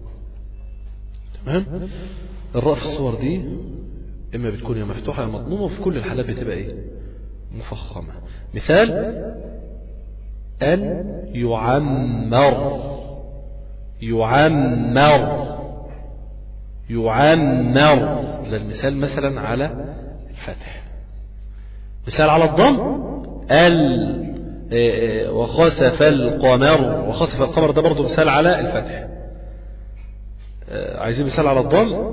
تمام الراء في الصور دي إما بتكون يا مفتوحة يا مضمومة وفي كل الحالات بتبقى إيه مفخمة مثال أن يعمر يعمر يعمر ده المثال مثلا على الفتح مثال على الضم ال وخسف القمر وخسف القمر ده برضه مثال على الفتح عايزين مثال على الضم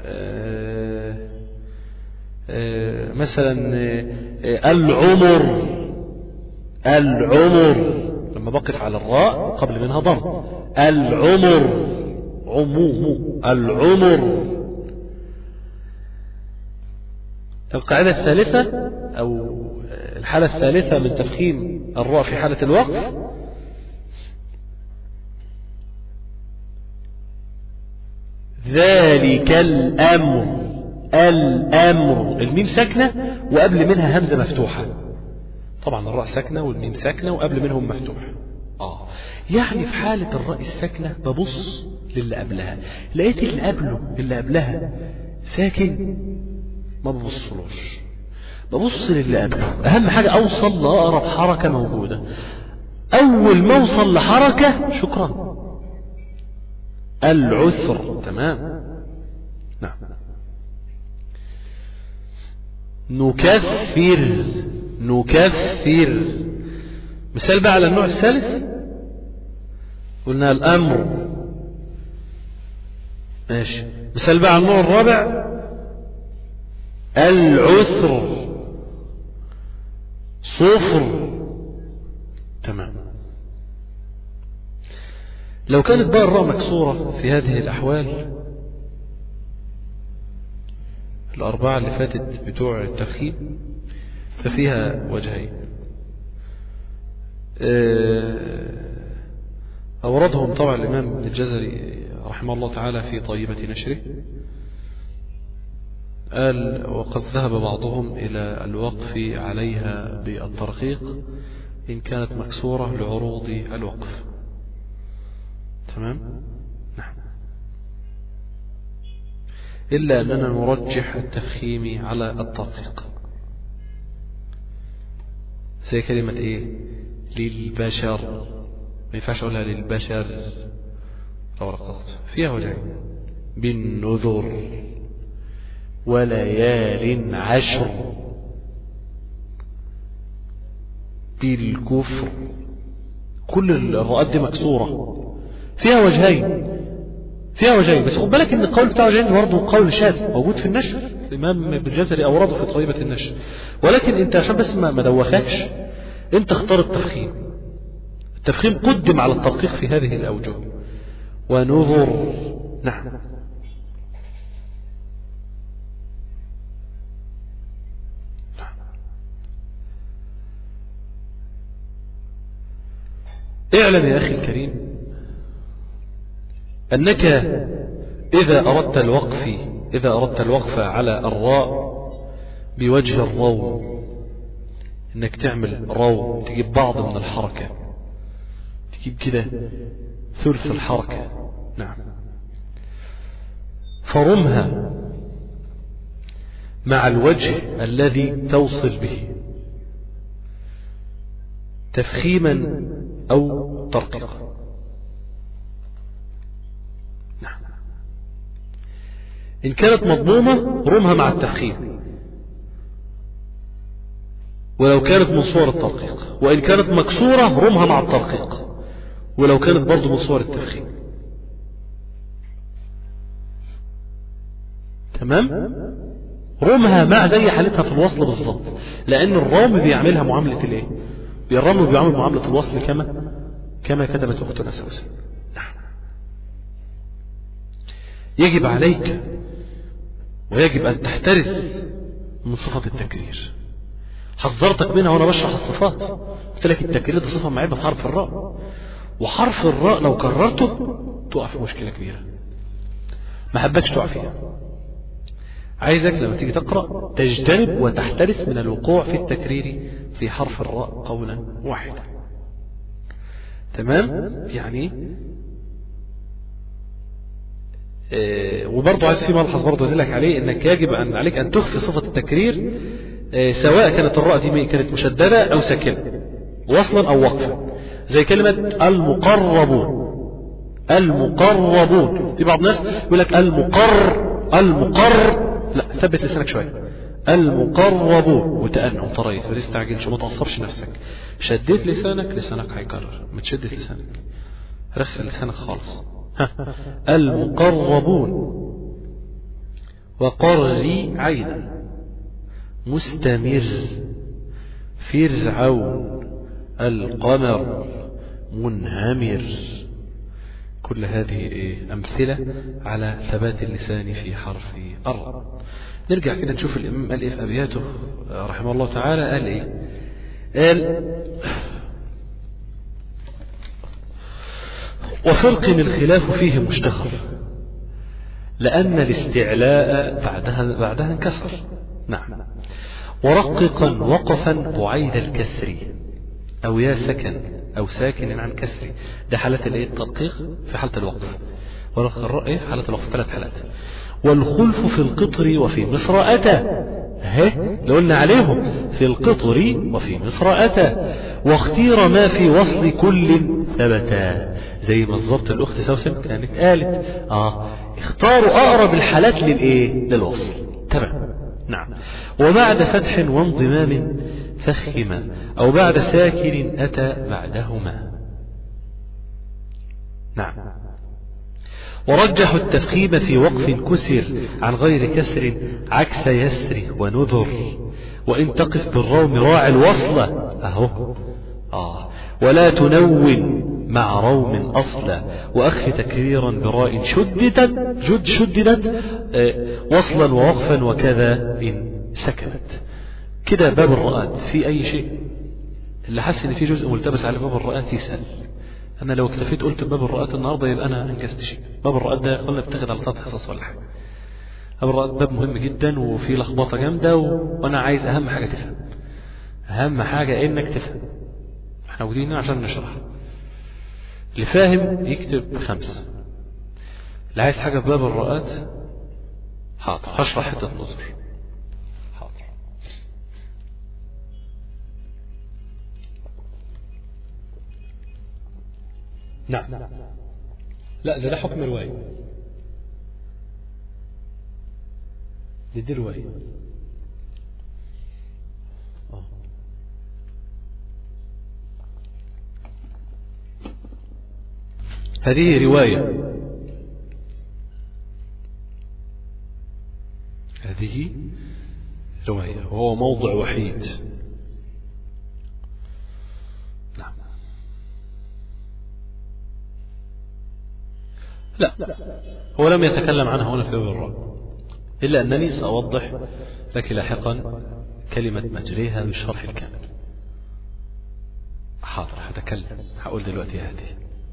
مثلا العمر العمر لما بقف على الراء قبل منها ضم العمر عموم العمر القاعدة الثالثة أو الحالة الثالثة من تفخيم الراء في حالة الوقف ذلك الأمر الأمر الميم ساكنة وقبل منها همزة مفتوحة طبعا الراء ساكنة والميم ساكنة وقبل منهم مفتوح آه يعني في حالة الراء الساكنة ببص للي قبلها لقيت اللي قبله اللي قبلها ساكن ما ببصلوش ببص للي قبله أهم حاجة أوصل لأقرب حركة موجودة أول ما أوصل لحركة شكرا العسر تمام نعم نكفر نكفر مثال بقى على النوع الثالث قلنا الأمر ماشي مثال بقى على النوع الرابع العسر صفر تمام لو كانت بقى الراء مكسورة في هذه الأحوال الأربعة اللي فاتت بتوع التفخيم ففيها وجهين أوردهم طبعا الإمام ابن الجزري رحمه الله تعالى في طيبة نشره قال وقد ذهب بعضهم إلى الوقف عليها بالترقيق إن كانت مكسورة لعروض الوقف تمام نعم إلا أننا نرجح التفخيم على الترقيق زي كلمة إيه للبشر ما ينفعش أقولها للبشر لو رققت فيها وجهين بالنذر وليال عشر بالكفر كل الرؤات دي مكسورة فيها وجهين فيها وجهين بس خد بالك ان القول بتاع وجهين برضه قول شاذ موجود في النشر الامام ابن الجزري اورده في طيبة النشر ولكن انت عشان بس ما ما دوخكش انت اختار التفخيم التفخيم قدم على التدقيق في هذه الاوجه ونظر نعم اعلم يا أخي الكريم أنك إذا أردت الوقف إذا أردت الوقف على الراء بوجه الروم إنك تعمل روم تجيب بعض من الحركة تجيب كده ثلث الحركة نعم فرمها مع الوجه الذي توصل به تفخيما أو ترقيقا نعم إن كانت مضمومة رمها مع التفخيم ولو كانت من صور الترقيق وإن كانت مكسورة رمها مع الترقيق ولو كانت برضو من صور التفخيم تمام رمها مع زي حالتها في الوصل بالظبط لأن الرام بيعملها معاملة الايه الرام بيعمل معاملة الوصل كما كما كتبت أختنا سوسن نعم يجب عليك ويجب أن تحترس من صفة التكرير حذرتك منها وأنا بشرح الصفات قلت لك التكرير ده صفة معيبة في حرف الراء وحرف الراء لو كررته تقع في مشكلة كبيرة ما حبكش تقع فيها عايزك لما تيجي تقرأ تجتنب وتحترس من الوقوع في التكرير في حرف الراء قولا واحدا تمام يعني آه وبرضه عايز في ملحظ برضه أقول لك عليه انك يجب ان عليك ان تخفي صفة التكرير آه سواء كانت الراء دي كانت مشددة او ساكنة وصلا او وقفا زي كلمة المقربون المقربون في بعض الناس يقول لك المقر المقر لا ثبت لسانك شوية المقربون وتأنى وطريت ما تستعجلش وما تعصبش نفسك شديت لسانك لسانك هيكرر ما تشدت لسانك رخي لسانك خالص ها. المقربون وقري عينا مستمر فرعون القمر منهمر كل هذه إيه؟ أمثلة على ثبات اللسان في حرف الر نرجع كده نشوف الإمام قال إيه في أبياته رحمه الله تعالى قال إيه قال وفرق الخلاف فيه مشتهر لأن الاستعلاء بعدها بعدها انكسر نعم ورققا وقفا بعيد الكسر أو يا سكن أو ساكن عن كسر ده حالة الايه الترقيق في حالة الوقف ورق الرأي في حالة الوقف ثلاث حالات والخلف في القطر وفي مصر أتى اهي اللي قلنا عليهم في القطر وفي مصر أتى واختير ما في وصل كل ثبتا زي ما بالظبط الأخت سوسن كانت قالت اه اختاروا أقرب الحالات للإيه للوصل تمام نعم وبعد فتح وانضمام فخما أو بعد ساكن أتى بعدهما نعم ورجحوا التفخيم في وقف كسر عن غير كسر عكس يسر ونذر وإن تقف بالروم راعي الوصلة أهو آه ولا تنون مع روم أصلا وأخف تكريرا براء شددت جد شددت آه وصلا ووقفا وكذا إن سكنت كده باب الرؤات في أي شيء اللي حس إن في جزء ملتبس على باب الرؤات يسأل أنا لو اكتفيت قلت باب الرؤات النهاردة يبقى أنا أنجزت شيء باب الرؤات ده قلنا بتاخد على ثلاث حصص ولا حاجة باب الرؤات باب مهم جدا وفيه لخبطة جامدة و... وأنا عايز أهم حاجة تفهم أهم حاجة إنك تفهم احنا موجودين عشان نشرح اللي فاهم يكتب خمسة اللي عايز حاجة في باب الرؤات حاضر هشرح حتة نظر حاضر نعم لا ده ده حكم رواية دي دي رواية آه. هذه رواية هذه رواية وهو موضع وحيد نعم لا هو لم يتكلم عنها هنا في باب الرأي إلا أنني سأوضح لك لاحقا كلمة مجريها بالشرح الكامل حاضر هتكلم هقول دلوقتي يا هادي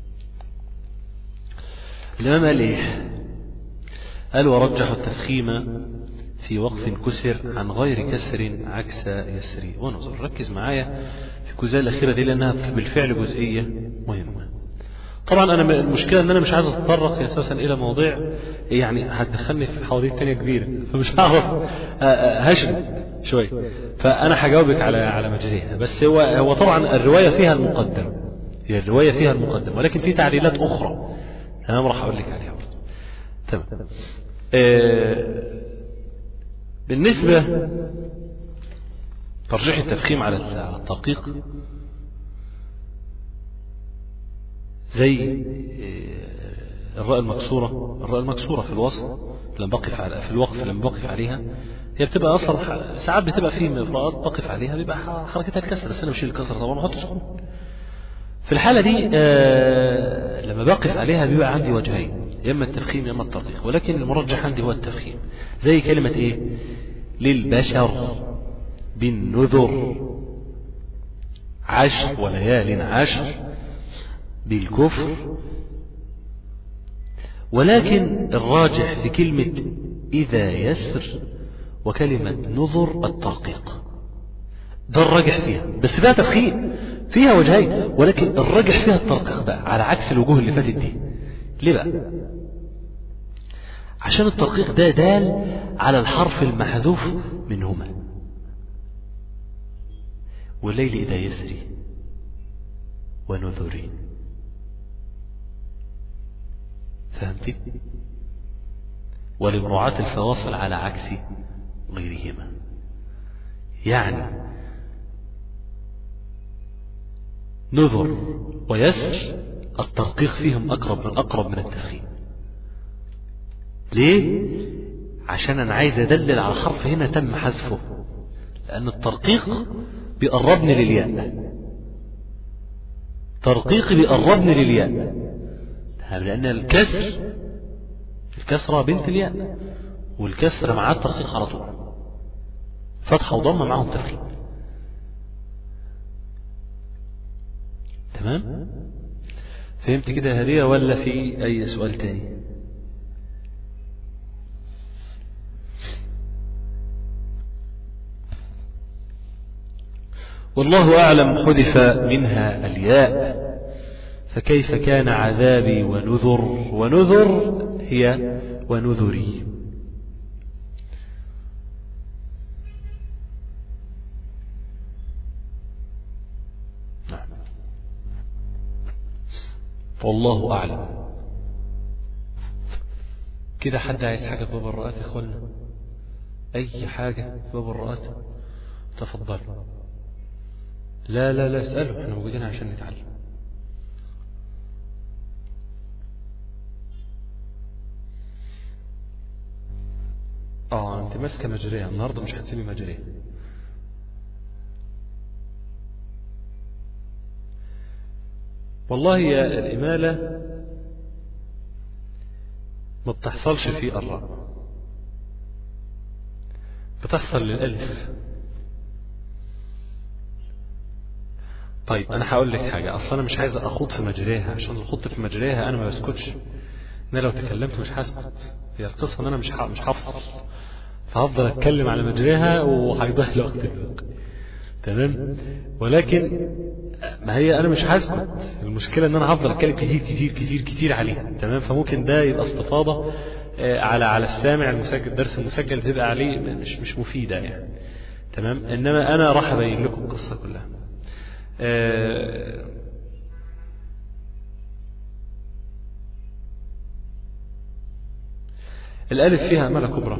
الإمام قال إيه قال ورجح التفخيم في وقف كسر عن غير كسر عكس يسري ونظر ركز معايا في الجزئية الأخيرة دي لأنها بالفعل جزئية مهمة طبعا أنا المشكلة أن أنا مش عايز أتطرق أساسا إلى مواضيع يعني هتدخلني في حواديت تانية كبيرة فمش هعرف هشرب شوية فأنا هجاوبك على على مجريها بس هو هو طبعا الرواية فيها المقدم هي الرواية فيها المقدم ولكن في تعليلات أخرى تمام راح أقول لك عليها برضه تمام آه بالنسبة ترجيح التفخيم على التدقيق زي الراء المكسورة الراء المكسورة في الوصل لما بقف على في الوقف لما بقف عليها هي بتبقى اصلا ساعات بتبقى في مفرقات بقف عليها بيبقى حركتها الكسر بس انا بشيل الكسر طبعا واحط سكون في الحالة دي آه لما بقف عليها بيبقى عندي وجهين يا اما التفخيم يا اما الترقيق ولكن المرجح عندي هو التفخيم زي كلمة ايه للبشر بالنذر عشر وليال عشر بالكفر ولكن الراجح في كلمة إذا يسر وكلمة نذر الترقيق ده الراجح فيها بس فيها تفخيم فيها وجهين ولكن الراجح فيها الترقيق بقى على عكس الوجوه اللي فاتت دي ليه بقى عشان الترقيق ده دال على الحرف المحذوف منهما والليل إذا يسري ونذري فهمت ولمراعاة الفواصل على عكس غيرهما يعني نذر ويسر التدقيق فيهم أقرب من أقرب من التفخيم ليه؟ عشان أنا عايز أدلل على حرف هنا تم حذفه لأن الترقيق بيقربني للياء ترقيق بيقربني للياء لأن الكسر الكسرة بنت الياء والكسر معاه الترقيق على طول فتحة وضمة معاهم تفخيم تمام فهمت كده يا هدية ولا في أي سؤال تاني والله أعلم حذف منها الياء فكيف كان عذابي ونذر ونذر هي ونذري والله أعلم كده حد عايز حاجة في باب الرؤات يا إخوانا أي حاجة في باب الرؤات تفضل لا لا لا اسأله احنا موجودين عشان نتعلم اه انت ماسكه مجريها النهارده مش هتسيبي مجريها والله يا الإمالة ما بتحصلش في الراء بتحصل للألف طيب أنا هقول لك حاجة أصلا أنا مش عايز أخوض في مجريها عشان الخوض في مجريها أنا ما بسكتش أنا لو تكلمت مش هسكت هي القصة إن أنا مش مش هفصل فهفضل أتكلم على مجريها وهيضيع لي وقت تمام ولكن ما هي انا مش هسكت المشكله ان انا هفضل اتكلم كتير كتير كتير كتير عليها تمام فممكن ده يبقى استفاضه على على السامع المسجل الدرس المسجل بتبقى عليه مش مش مفيده يعني تمام انما انا راح ابين لكم القصه كلها الالف فيها عماله كبرى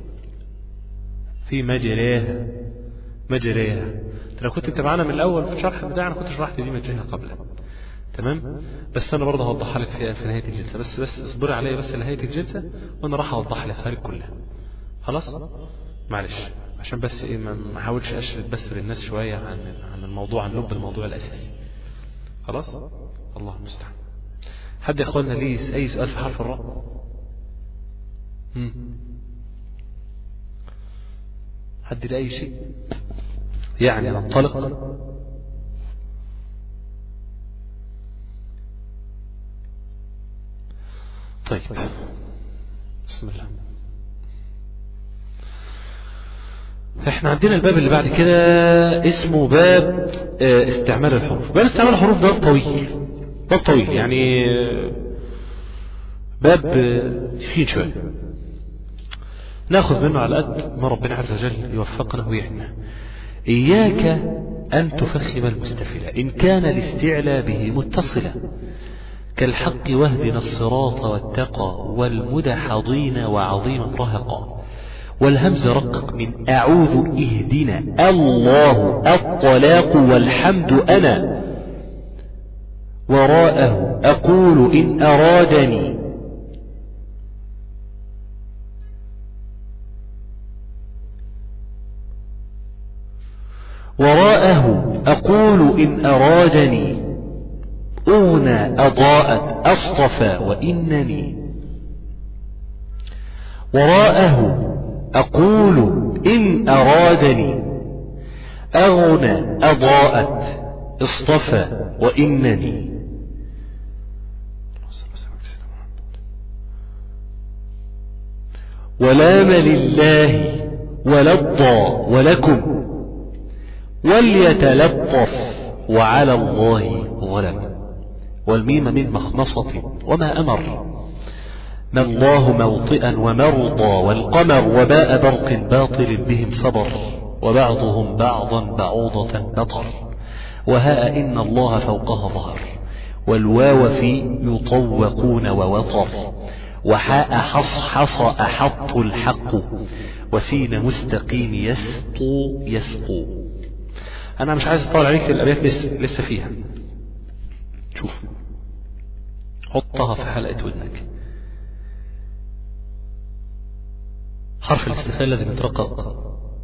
في مجريها مجريها لو كنت انت معانا من الاول في الشرح بتاعنا كنت شرحت دي مجريها قبل تمام بس انا برضه هوضحها لك في, في نهايه الجلسه بس بس اصبري عليا بس لنهايه الجلسه وانا راح اوضح لك لك كلها خلاص معلش عشان بس ايه ما احاولش اشرد بس للناس شويه عن عن الموضوع عن لب الموضوع الاساسي خلاص الله المستعان حد يا اخوانا ليه اي سؤال في حرف الراء حد لأي شيء يعني ننطلق طيب بسم الله احنا عندنا الباب اللي بعد كده اسمه باب اه استعمال الحروف باب استعمال الحروف ده طويل باب طويل يعني اه باب تخين شوية ناخذ منه على قد ما ربنا عز وجل يوفقنا ويعنا إياك أن تفخم المستفلة إن كان الاستعلى به متصلا كالحق واهدنا الصراط والتقى والمدحضين وعظيم رهقا والهمز رقق من أعوذ اهدنا الله الطلاق والحمد أنا وراءه أقول إن أرادني وراءه أقول إن أرادني أغنى أضاءت أصطفى وإنني وراءه أقول إن أرادني أغنى أضاءت اصطفى وإنني ولام لله ولضى ولكم وليتلطف وعلى الله ظلم والميم من مخمصة وما أمر ما الله موطئا ومرضى والقمر وباء برق باطل بهم صبر وبعضهم بعضا بعوضة بطر وها إن الله فوقها ظهر والواو في يطوقون ووطر وحاء حصحص أحط الحق وسين مستقيم يسطو يسقو أنا مش عايز أطول عليك الأبيات لسه لسه فيها شوف حطها في حلقة ودنك حرف الاستفهام لازم يترقق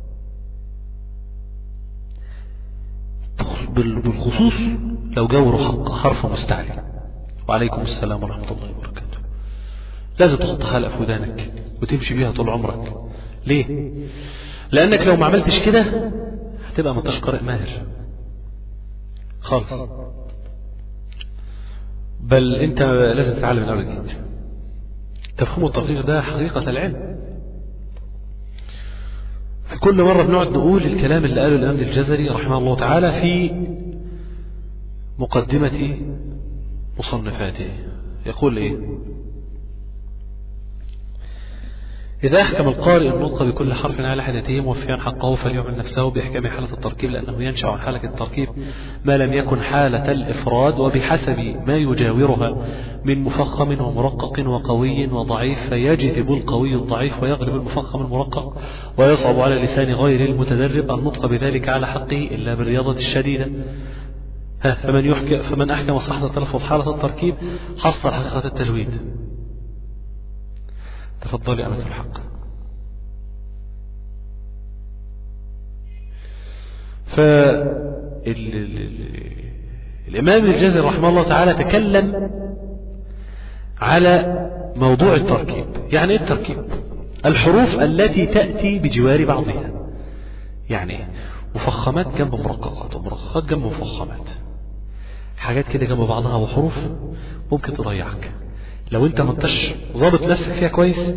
بالخصوص لو جوره حق حرف مستعلي وعليكم السلام ورحمة الله وبركاته لازم تحط حلقة في ودانك وتمشي بيها طول عمرك ليه لأنك لو ما عملتش كده هتبقى ما قارئ ماهر خالص بل انت لازم تتعلم من اول جديد تفهيم التدقيق ده حقيقة العلم في كل مرة بنقعد نقول الكلام اللي قاله الإمام الجزري رحمه الله تعالى في مقدمة مصنفاته يقول إيه إذا أحكم القارئ النطق بكل حرف على حدته موفيا حقه فليعمل نفسه بإحكام حالة التركيب لأنه ينشأ عن حالة التركيب ما لم يكن حالة الإفراد وبحسب ما يجاورها من مفخم ومرقق وقوي وضعيف فيجذب القوي الضعيف ويغلب المفخم المرقق ويصعب على لسان غير المتدرب النطق بذلك على حقه إلا بالرياضة الشديدة ها فمن يحكي فمن أحكم صحة تلفظ حالة التركيب حصل حقيقة التجويد تفضلي أمة الحق ف الإمام الجزري رحمه الله تعالى تكلم على موضوع التركيب يعني ايه التركيب الحروف التي تأتي بجوار بعضها يعني مفخمات جنب مرققات ومرققات جنب مفخمات حاجات كده جنب بعضها وحروف ممكن تضيعك لو انت ما انتش ظابط نفسك فيها كويس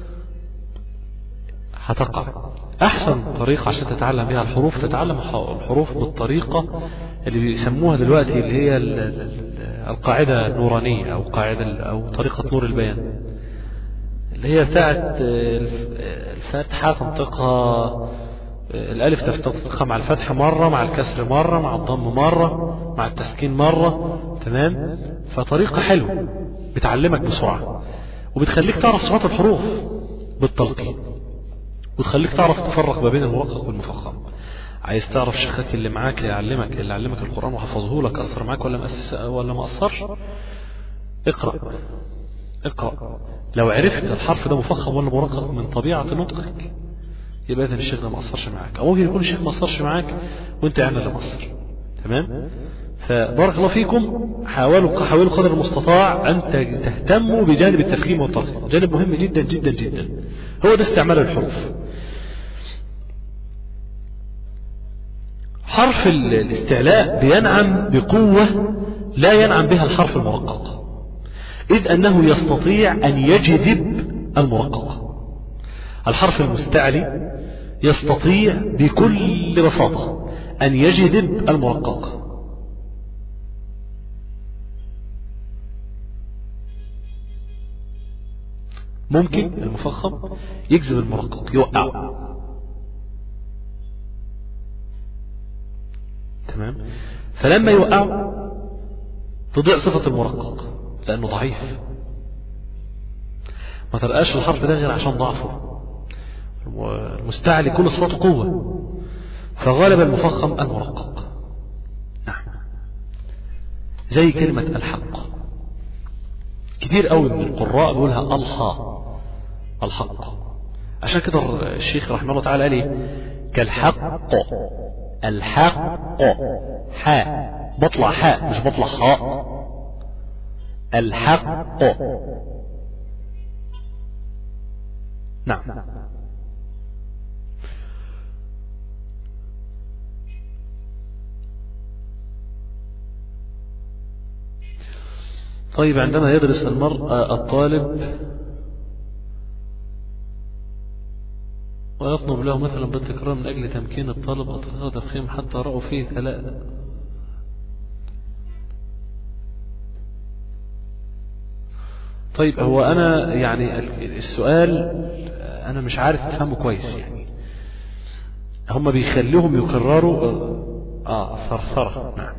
هتقع احسن طريقة عشان تتعلم بها الحروف تتعلم الحروف بالطريقة اللي بيسموها دلوقتي اللي هي القاعدة النورانية او قاعدة او طريقة نور البيان اللي هي بتاعت الفتحة تنطقها الالف تنطقها مع الفتح مرة مع الكسر مرة مع الضم مرة مع التسكين مرة تمام فطريقة حلوة بتعلمك بسرعة وبتخليك تعرف صفات الحروف بالتلقين وتخليك تعرف تفرق ما بين المرقق والمفخم عايز تعرف شيخك اللي معاك اللي يعلمك اللي علمك القرآن وحفظه لك أثر معاك ولا مأسس ولا ما أثرش اقرأ اقرأ لو عرفت الحرف ده مفخم ولا مرقق من طبيعة نطقك يبقى إذا الشيخ ده ما أثرش معاك أو ممكن يكون الشيخ ما أثرش معاك وأنت يعني اللي مقصر تمام فبارك الله فيكم حاولوا حاولوا قدر المستطاع أن تهتموا بجانب التفخيم والترقيم جانب مهم جدا جدا جدا هو ده استعمال الحروف حرف الاستعلاء بينعم بقوة لا ينعم بها الحرف المرقق إذ أنه يستطيع أن يجذب المرقق الحرف المستعلي يستطيع بكل بساطة أن يجذب المرقق ممكن المفخم يجذب المرقق يوقع تمام فلما يوقع تضيع صفة المرقق لأنه ضعيف ما تلقاش الحرف ده غير عشان ضعفه المستعلي كل صفاته قوة فغالب المفخم المرقق نعم زي كلمة الحق كتير قوي من القراء بيقولها الحا الحق عشان كده الشيخ رحمه الله تعالى قال ايه كالحق الحق حاء بطلع حاء مش بطلع حاء الحق نعم طيب عندما يدرس المرء الطالب ويطلب له مثلا بالتكرار من أجل تمكين الطالب أو تفخيم حتى رأوا فيه ثلاثة طيب هو أنا يعني السؤال أنا مش عارف أفهمه كويس يعني هم بيخلوهم يكرروا آه ثرثرة نعم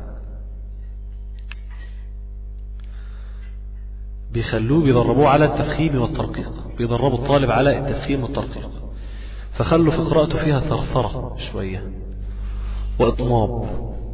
بيخلوه بيدربوه على التفخيم والترقيق بيدربوا الطالب على التفخيم والترقيق فخلوا في قراءته فيها ثرثرة شوية وإطناب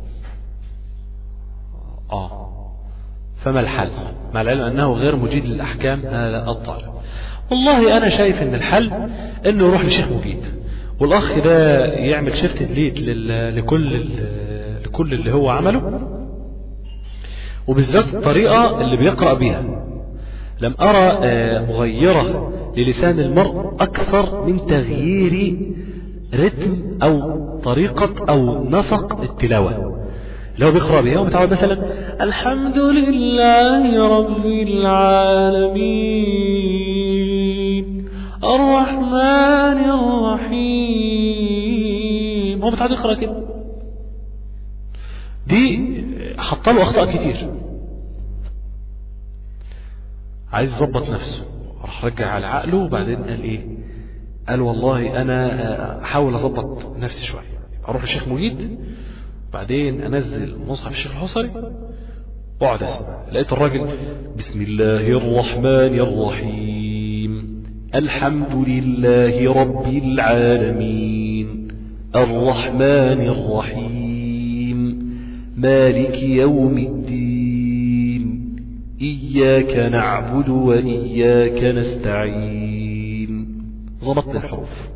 آه فما الحل مع العلم أنه غير مجيد للأحكام هذا الطالب والله أنا شايف أن الحل أنه يروح لشيخ مجيد والأخ ده يعمل شيفت ديليت لكل لكل اللي هو عمله وبالذات الطريقة اللي بيقرأ بيها لم أرى مغيرة للسان المرء أكثر من تغيير رتم أو طريقة أو نسق التلاوة لو بيقرأ بها ومتعود مثلا الحمد لله رب العالمين الرحمن الرحيم هو متعود يقرأ كده دي حط له أخطاء كتير عايز يظبط نفسه راح رجع على عقله وبعدين قال ايه قال والله انا احاول اظبط نفسي شويه اروح للشيخ مجيد بعدين انزل مصحف الشيخ الحصري واقعد اسمع لقيت الراجل بسم الله الرحمن الرحيم الحمد لله رب العالمين الرحمن الرحيم مالك يوم الدين إياك نعبد وإياك نستعين ظبطت الحروف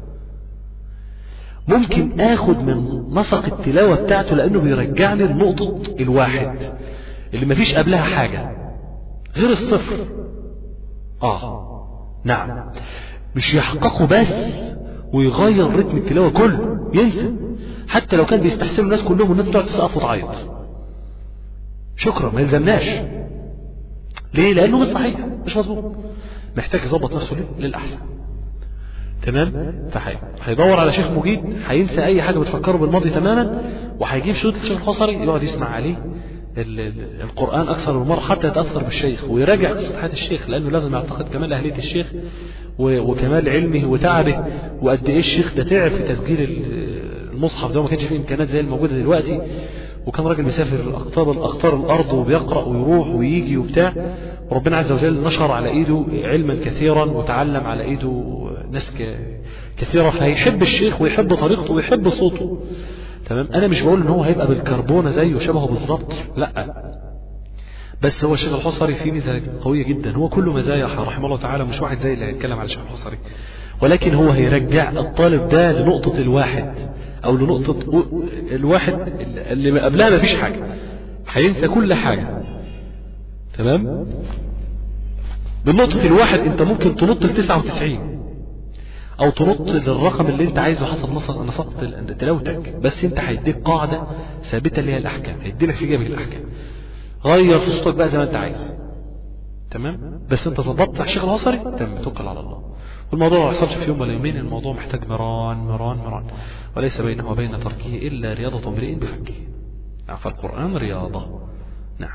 ممكن اخد من نسق التلاوة بتاعته لانه بيرجعني لنقطة الواحد اللي مفيش قبلها حاجة غير الصفر اه نعم مش يحققه بس ويغير رتم التلاوة كله ينسى حتى لو كان بيستحسنوا الناس كلهم والناس بتقعد تسقف وتعيط شكرا ما يلزمناش ليه لانه مش صحيح مش مظبوط محتاج يظبط نفسه ليه للاحسن تمام فهيدور على شيخ مجيد هينسى اي حاجه بتفكره بالماضي تماما وهيجيب شروط الشيخ الحصري يقعد يسمع عليه ال ال القرآن أكثر من مرة حتى يتأثر بالشيخ ويراجع قصة حياة الشيخ لأنه لازم يعتقد كمال أهلية الشيخ وكمال علمه وتعبه وقد إيه الشيخ ده تعب في تسجيل المصحف ده ما كانش فيه إمكانات زي الموجودة دلوقتي وكان راجل بيسافر أقطار أقطار الأرض وبيقرأ ويروح ويجي وبتاع وربنا عز وجل نشر على إيده علما كثيرا وتعلم على إيده ناس كثيرة فهيحب الشيخ ويحب طريقته ويحب صوته تمام أنا مش بقول إن هو هيبقى بالكربونة زيه شبهه بالظبط لا بس هو الشيخ الحصري فيه ميزة قوية جدا هو كله مزايا رحمه الله تعالى مش واحد زي اللي هيتكلم على الشيخ الحصري ولكن هو هيرجع الطالب ده لنقطة الواحد أو لنقطة الواحد اللي قبلها ما فيش حاجة هينسى كل حاجة تمام من نقطة الواحد انت ممكن تنط ل 99 او تنط للرقم اللي انت عايزه حسب نسق تلاوتك بس انت هيديك قاعدة ثابتة اللي هي الاحكام هيدي لك في جميع الاحكام غير في صوتك بقى زي ما انت عايز تمام بس انت ظبطت على الشيخ الهصري تمام توكل على الله والموضوع ما يحصلش في يوم ولا يومين الموضوع محتاج مران مران مران وليس بينه وبين تركه الا رياضه امرئ بفكه نعم فالقران رياضه نعم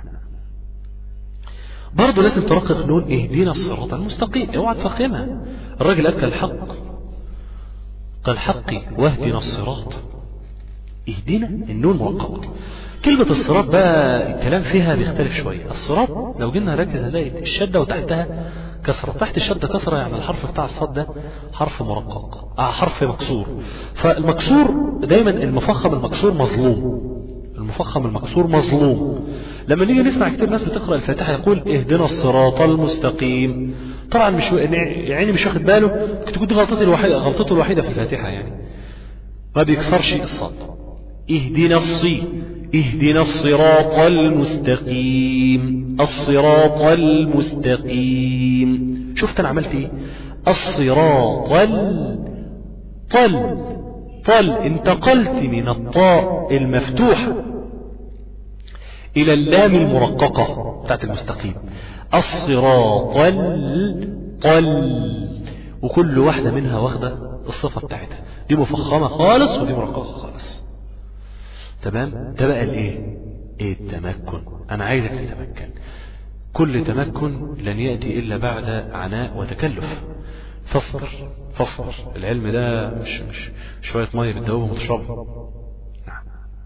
برضه لازم ترقق نون اهدنا الصراط المستقيم اوعى تفخمها الراجل قال كالحق كالحق واهدنا الصراط اهدنا النون مرققه كلمة الصراط بقى الكلام فيها بيختلف شوية الصراط لو جينا نركز هنلاقي الشدة وتحتها كسرة تحت الشدة كسرة يعني الحرف بتاع الصاد ده حرف مرقق آه حرف مكسور فالمكسور دايما المفخم المكسور مظلوم المفخم المكسور مظلوم لما نيجي نسمع كتير ناس بتقرأ الفاتحة يقول اهدنا الصراط المستقيم طبعا مش يعني مش واخد باله كنت تكون دي غلطته الوحيدة غلطته الوحيدة في الفاتحة يعني ما بيكسرش الصاد اهدنا الصي اهدنا الصراط المستقيم الصراط المستقيم شفت انا عملت ايه الصراط ال طل طل انتقلت من الطاء المفتوحة الى اللام المرققة بتاعت المستقيم الصراط الطل وكل واحدة منها واخدة الصفة بتاعتها دي مفخمة خالص ودي مرققة خالص تمام ده بقى الايه ايه التمكن انا عايزك تتمكن كل تمكن لن يأتي الا بعد عناء وتكلف فاصبر فاصبر العلم ده مش مش شوية مية بتدوبهم وتشربهم نعم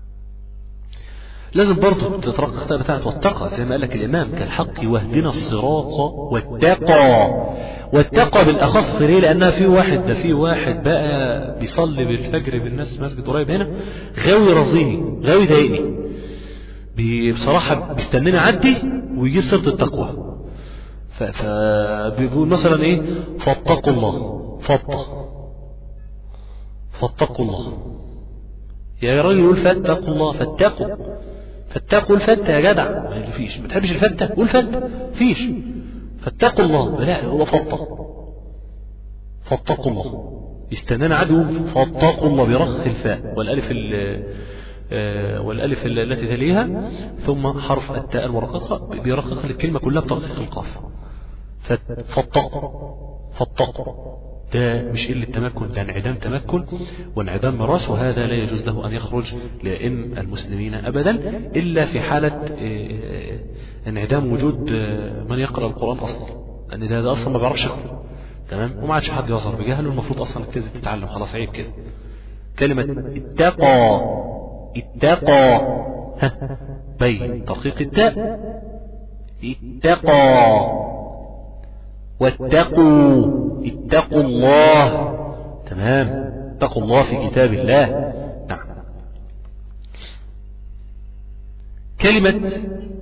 لازم برضه تترقق بتاعت والتقى زي ما قال لك الامام كالحق واهدنا الصراط والتقى والتقى بالاخص ليه لانها في واحد ده في واحد بقى بيصلي بالفجر بالناس مسجد قريب هنا غاوي رزيني غاوي ضايقني بصراحة بيستناني اعدي ويجيب سيرة التقوى فبيقول مثلا ايه فاتقوا الله فط فاتقوا الله يا راجل يقول فاتقوا الله فاتقوا فاتقوا الفتة يا جدع ما فيش ما تحبش الفتة قول فتة فيش فاتقوا الله لا هو فطة فاتقوا الله يستنانا عدو فاتقوا الله برخ الفاء والالف ال والالف التي تليها ثم حرف التاء المرققه بيرقق الكلمه كلها بترقيق القاف فاتقوا فاتقوا ده مش قلة تمكن ده انعدام تمكن وانعدام مراس وهذا لا يجوز له أن يخرج لأئم المسلمين أبدا إلا في حالة انعدام وجود من يقرأ القرآن أصلا لأن ده, ده أصلا ما بيعرفش يقرأ تمام وما عادش حد يظهر بجهل والمفروض أصلا انك تنزل تتعلم خلاص عيب كده كلمة اتقى اتقى بين ترقيق التاء اتقى واتقوا اتقوا الله تمام اتقوا الله في كتاب الله نعم كلمة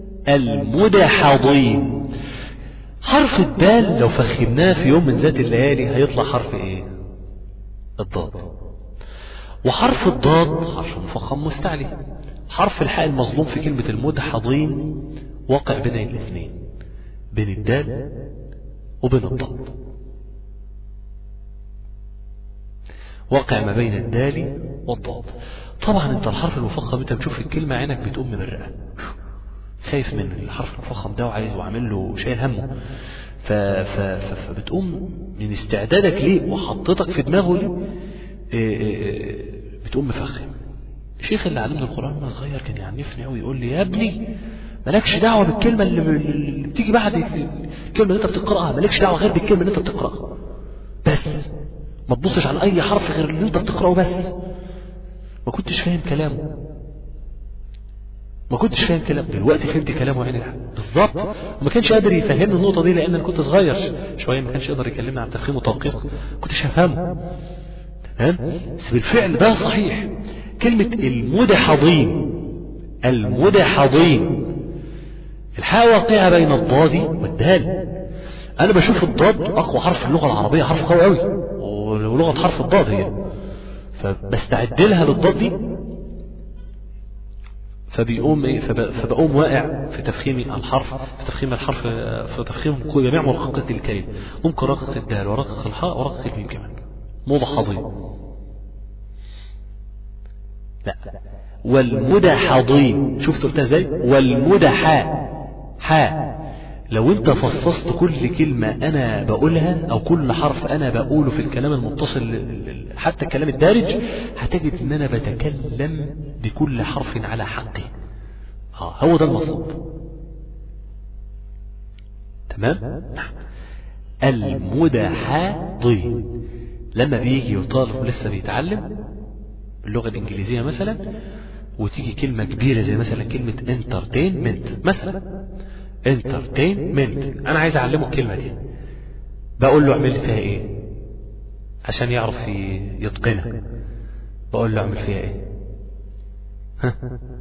المدحضين حرف الدال لو فخمناه في يوم من ذات الليالي هيطلع حرف ايه الضاد وحرف الضاد حرف مفخم مستعلي حرف الحاء المظلوم في كلمة المدحضين واقع بين الاثنين بين الدال وبين الضاد واقع ما بين الدال والضاد طبعا انت الحرف المفخم انت بتشوف الكلمة عينك بتقوم مبرقة خايف من الحرف المفخم ده وعايز وعامل له شايل همه ف... ف... ف... فبتقوم من استعدادك ليه وحطيتك في دماغه ليه إيه إيه بتقوم مفخم الشيخ اللي علمني القرآن وانا صغير كان يعنفني قوي يقول لي يا ابني مالكش دعوة بالكلمة اللي, اللي بتيجي بعد الكلمة اللي انت بتقرأها مالكش دعوة غير بالكلمة اللي انت بتقرأها بس ما تبصش على اي حرف غير اللي انت بتقرأه بس ما كنتش فاهم كلامه ما كنتش فاهم كلام دلوقتي فهمت كلامه عين الحق بالظبط وما كانش قادر يفهمني النقطة دي لأن أنا كنت صغير شوية ما كانش يقدر يكلمني عن تفخيم وتدقيق كنتش هفهمه تمام بس بالفعل ده صحيح كلمة المدحضين المدحضين الحاء واقعة بين الضاد والدال أنا بشوف الضاد أقوى حرف في اللغة العربية حرف قوي قوي ولغة حرف الضاد هي فبستعد لها للضاد دي فبيقوم ايه فبقوم واقع في تفخيم الحرف في تفخيم الحرف في تفخيم جميع مرققات الكلمة ممكن رقق الدال ورقق الحاء ورقق الميم كمان مضحضين لا والمدحضين شفت قلتها ازاي والمدحا حاء لو انت فصصت كل كلمة انا بقولها او كل حرف انا بقوله في الكلام المتصل حتى الكلام الدارج هتجد ان انا بتكلم بكل حرف على حقه اه هو ده المطلوب تمام نعم المدحضي لما بيجي طالب لسه بيتعلم اللغة الإنجليزية مثلا وتيجي كلمة كبيرة زي مثلا كلمة entertainment مثلا entertainment أنا عايز أعلمه الكلمة دي بقول له اعمل لي فيها إيه عشان يعرف يتقنها بقول له اعمل فيها إيه ها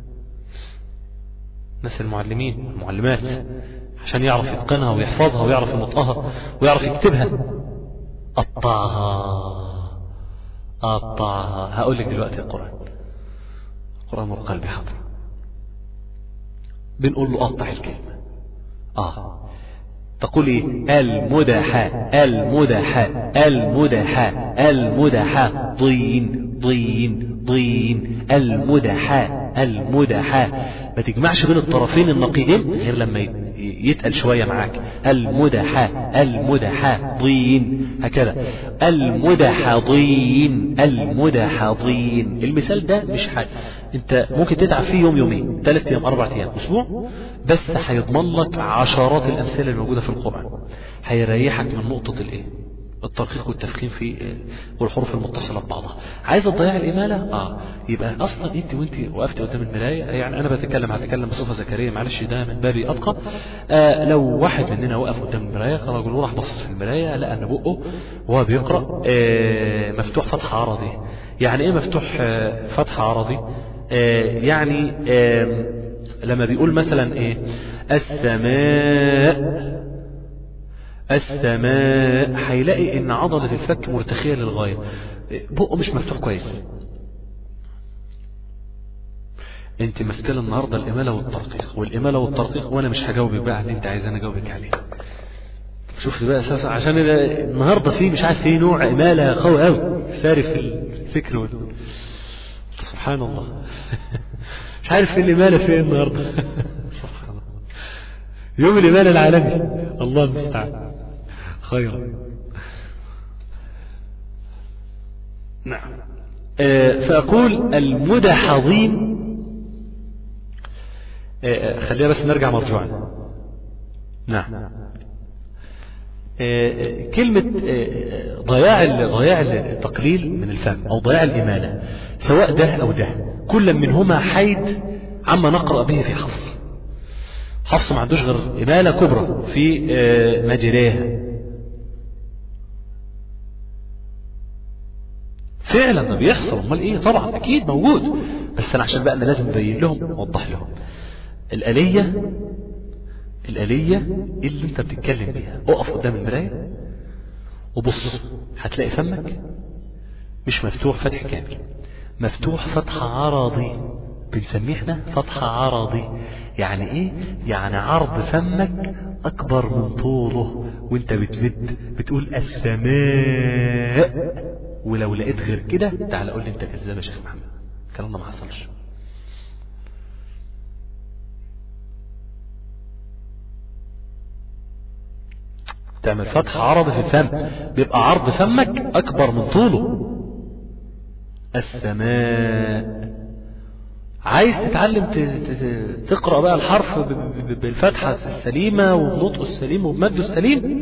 ناس المعلمين والمعلمات عشان يعرف يتقنها ويحفظها ويعرف ينطقها ويعرف يكتبها قطعها قطعها هقول لك دلوقتي القرآن القرآن والقلب حاضر بنقول له قطع الكلمة اه تقول ايه المدحاء المدحاء المدحاء المدحاء ضين ضين ضين المدحاء المدحاء ما تجمعش بين الطرفين النقيضين غير لما يتقل شوية معاك المدحاء المدحاء ضين هكذا المدحضين المدحضين المثال ده مش حاجة انت ممكن تتعب فيه يوم يومين ثلاث ايام اربع ايام اسبوع بس هيضمن لك عشرات الامثله الموجوده في القران هيريحك من نقطه الايه الترقيق والتفخيم في والحروف المتصله ببعضها عايز تضيع الاماله اه يبقى اصلا انت وانت وقفت قدام المرايه يعني انا بتكلم هتكلم بصفه ذكريه معلش ده من بابي اتقى آه لو واحد مننا وقف قدام المرايه كان رجل راح بص في المرايه لقى ان بقه وهو بيقرا آه مفتوح فتح عرضي يعني ايه مفتوح آه فتح عرضي آه يعني آه لما بيقول مثلا ايه السماء السماء هيلاقي ان عضلة الفك مرتخية للغاية بقه مش مفتوح كويس انت ماسكه النهارده الاماله والترقيق والاماله والترقيق وانا مش هجاوبك بقى على اللي انت عايز انا اجاوبك عليه شوف بقى اساسا عشان النهارده في مش عارف في نوع اماله قوي قوي ساري في الفكر وال... سبحان الله مش عارف في الاماله فين النهارده سبحان الله يوم الاماله العالمي الله المستعان خيرا نعم آه فأقول المدحضين آه خلينا بس نرجع مرجوعا نعم آه كلمة ضياع ضياع التقليل من الفم أو ضياع الإمالة سواء ده أو ده كل منهما حيد عما نقرأ به في حفص حفص ما عندوش غير إمالة كبرى في مجريها فعلا ده بيحصل امال ايه طبعا اكيد موجود بس انا عشان بقى انا لازم ابين لهم واوضح لهم الآلية الآلية اللي انت بتتكلم بيها اقف قدام المراية وبص هتلاقي فمك مش مفتوح فتح كامل مفتوح فتح عرضي بنسميه احنا فتح عرضي يعني ايه يعني عرض فمك اكبر من طوله وانت بتمد بتقول السماء ولو لقيت غير كده تعال قول لي انت كذاب يا شيخ محمد الكلام ده ما حصلش تعمل فتح عرض في الفم بيبقى عرض فمك اكبر من طوله السماء عايز تتعلم تقرأ بقى الحرف بالفتحة السليمة وبنطقه السليم وبمده السليم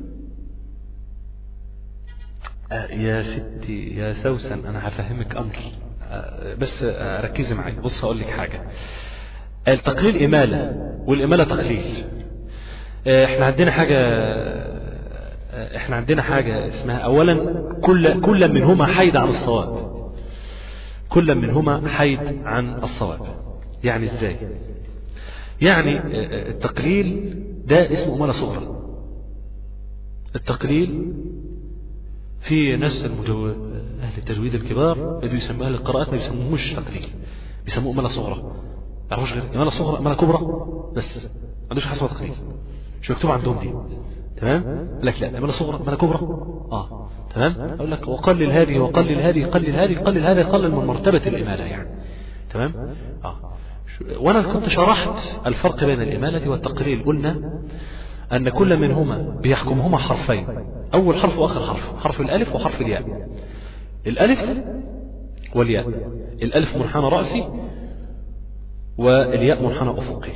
يا ستي يا سوسن انا هفهمك امر بس ركزي معايا بص اقول لك حاجه التقليل اماله والاماله تقليل احنا عندنا حاجه احنا عندنا حاجه اسمها اولا كل كل منهما حيد عن الصواب كل منهما حيد عن الصواب يعني ازاي يعني التقليل ده اسمه اماله صغرى التقليل في ناس المجو... أهل التجويد الكبار اللي بيسموا أهل القراءات ما بيسموهوش تقليل بيسموه إمالة صغرى ما يعرفوش غير إمالة صغرى إمالة كبرى بس ما عندوش حاجة اسمها تقليل مش مكتوب عندهم دي تمام لك لا إمالة صغرى إمالة كبرى اه تمام أقول لك وقلل هذه وقلل هذه قلل هذه قلل هذا يقلل من مرتبة الإمالة يعني تمام اه وانا كنت شرحت الفرق بين الإمالة والتقليل قلنا أن كل منهما بيحكمهما حرفين أول حرف وآخر حرف حرف الألف وحرف الياء الألف والياء الألف منحنى رأسي والياء منحنى أفقي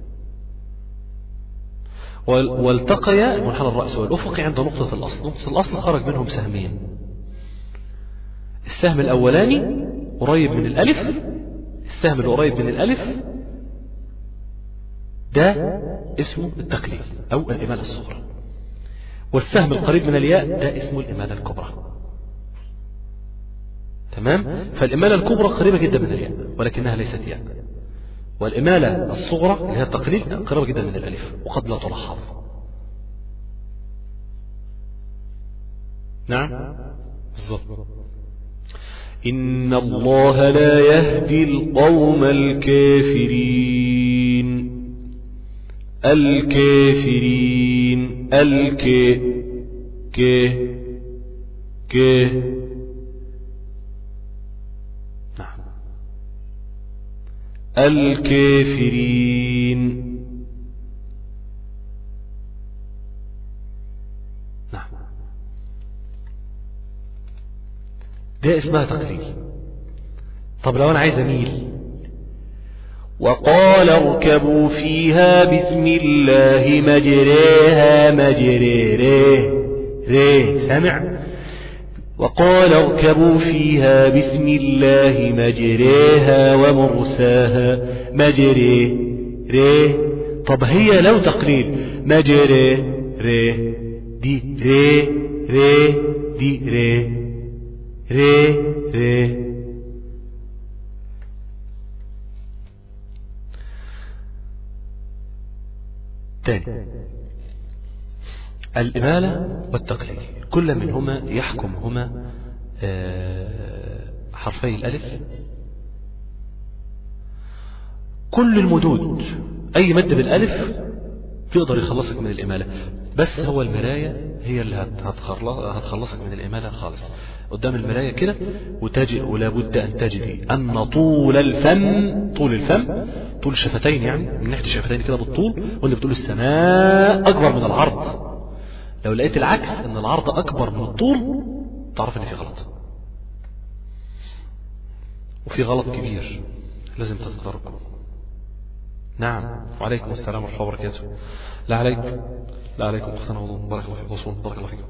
والتقيا المنحنى الرأسي والأفقي عند نقطة الأصل نقطة الأصل خرج منهم سهمين السهم الأولاني قريب من الألف السهم اللي قريب من الألف ده اسمه التقليل أو الإمالة الصغرى والسهم القريب من الياء ده اسمه الإمالة الكبرى تمام فالإمالة الكبرى قريبة جدا من الياء ولكنها ليست ياء والإمالة الصغرى اللي هي التقليل قريبة جدا من الألف وقد لا تلاحظ نعم بالضبط إن الله لا يهدي القوم الكافرين الكافرين الك ك ك نعم الكافرين نعم ده اسمها تقليل طب لو انا عايز اميل وقال اركبوا فيها بسم الله مجريها مجري ريه ريه سمع وقال اركبوا فيها بسم الله مجريها ومرساها مجري ريه طب هي لو تقليل مجري ريه دي ريه ريه دي ريه ريه ريه تاني الإمالة والتقليل كل منهما يحكمهما حرفي الألف كل المدود أي مد بالألف يقدر يخلصك من الإمالة بس هو المراية هي اللي هتخلصك من الإمالة خالص قدام المراية كده وتجد ولا بد أن تجدي أن طول الفم طول الفم طول الشفتين يعني من ناحية الشفتين كده بالطول وانت بتقول السماء أكبر من العرض لو لقيت العكس أن العرض أكبر من الطول تعرف أن في غلط وفي غلط كبير لازم تتدركه نعم وعليكم السلام ورحمة الله وبركاته لا عليك لا عليكم أختنا وضوء بارك الله فيك وصول بارك الله فيكم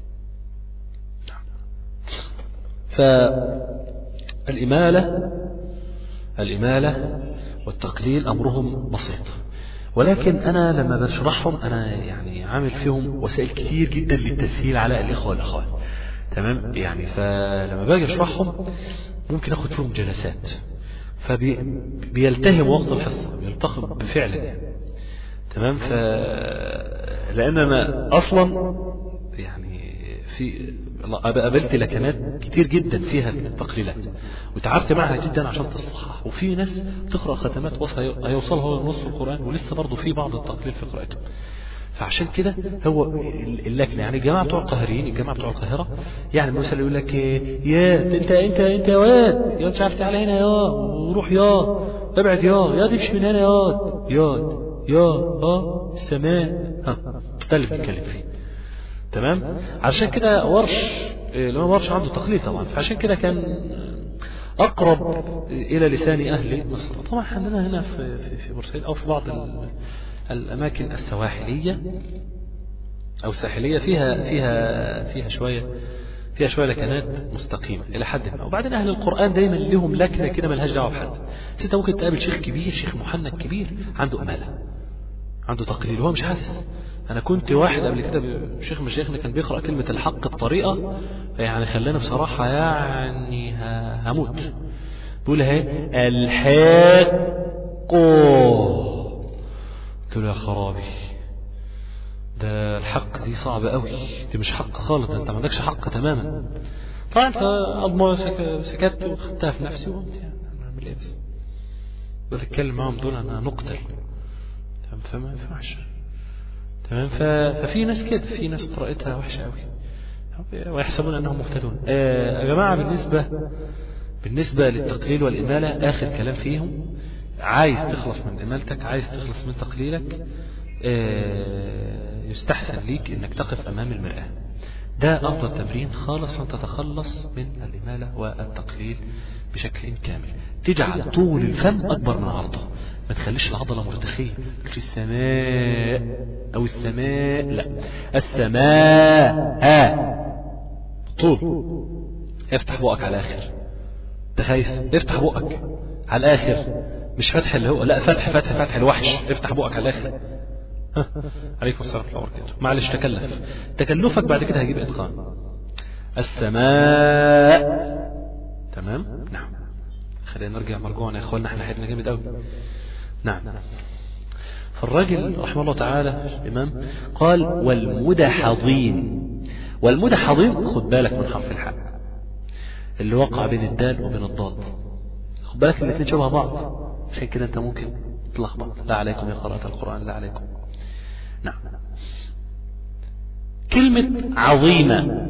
فالإمالة الإمالة والتقليل أمرهم بسيط ولكن أنا لما بشرحهم أنا يعني عامل فيهم وسائل كتير جدا للتسهيل على الإخوة والأخوات تمام يعني فلما باجي أشرحهم ممكن أخد فيهم جلسات فبيلتهم وقت الحصة بيلتقم بفعل يعني تمام ف لأن أنا أصلا يعني في قابلت لكنات كتير جدا فيها التقليلات وتعبت معها جدا عشان تصحح وفي ناس تقرا ختمات هيوصلها هو نص القران ولسه برضه في بعض التقليل في قراءتهم فعشان كده هو اللكنه يعني الجماعه بتوع القاهريين الجماعه بتوع القاهره يعني مثلا يقول لك يا انت انت انت يا واد يا مش عارف تعالى هنا يا وروح يا ابعد يا يا تمشي من هنا يا يا يا ها السماء ها ده اللي بنتكلم فيه تمام عشان كده ورش الإمام ورش عنده تقليد طبعا فعشان كده كان أقرب إلى لسان أهل مصر طبعا عندنا هنا في في بورسعيد أو في بعض الأماكن السواحلية أو الساحلية فيها فيها فيها شوية فيها شوية لكنات مستقيمة إلى حد ما وبعدين أهل القرآن دايما لهم لكنة كده ملهاش دعوة بحد أنت ممكن تقابل شيخ كبير شيخ محنك كبير عنده أمالة عنده تقليل وهو مش حاسس انا كنت واحد قبل كده شيخ من شيخنا كان بيقرا كلمه الحق بطريقه يعني خلاني بصراحه يعني هموت بيقول اهي الحق قلت له يا خرابي ده الحق دي صعبه قوي دي مش حق خالص انت ما عندكش حق تماما طبعا فاضمر سكت وخدتها في نفسي وقمت يعني اعمل ايه بس دول اتكلم معاهم دول انا نقتل فما ينفعش تمام ففي ناس كده في ناس قراءتها وحشه قوي ويحسبون انهم مهتدون آه يا جماعه بالنسبه بالنسبه للتقليل والاماله اخر كلام فيهم عايز تخلص من امالتك عايز تخلص من تقليلك آه يستحسن ليك انك تقف امام المرآة ده افضل تمرين خالص عشان تتخلص من الامالة والتقليل بشكل كامل تجعل طول الفم اكبر من عرضه ما تخليش العضلة مرتخية مش السماء او السماء لا السماء ها طول افتح بقك على الاخر انت خايف افتح بقك على الاخر مش فتح اللي هو لا فتح فتح فتح الوحش افتح بقك على الاخر ها. عليكم السلام ورحمه الله وبركاته معلش تكلف تكلفك بعد كده هيجيب اتقان السماء تمام نعم خلينا نرجع مرجوعنا يا اخوانا احنا حياتنا جامد قوي نعم فالراجل رحمه الله تعالى الامام قال والمدحضين والمدحضين خد بالك من حرف الحاء اللي وقع بين الدال وبين الضاد خد بالك الاثنين شبه بعض عشان كده انت ممكن تلخبط لا عليكم يا قراءة القرآن لا عليكم نعم كلمة عظيمة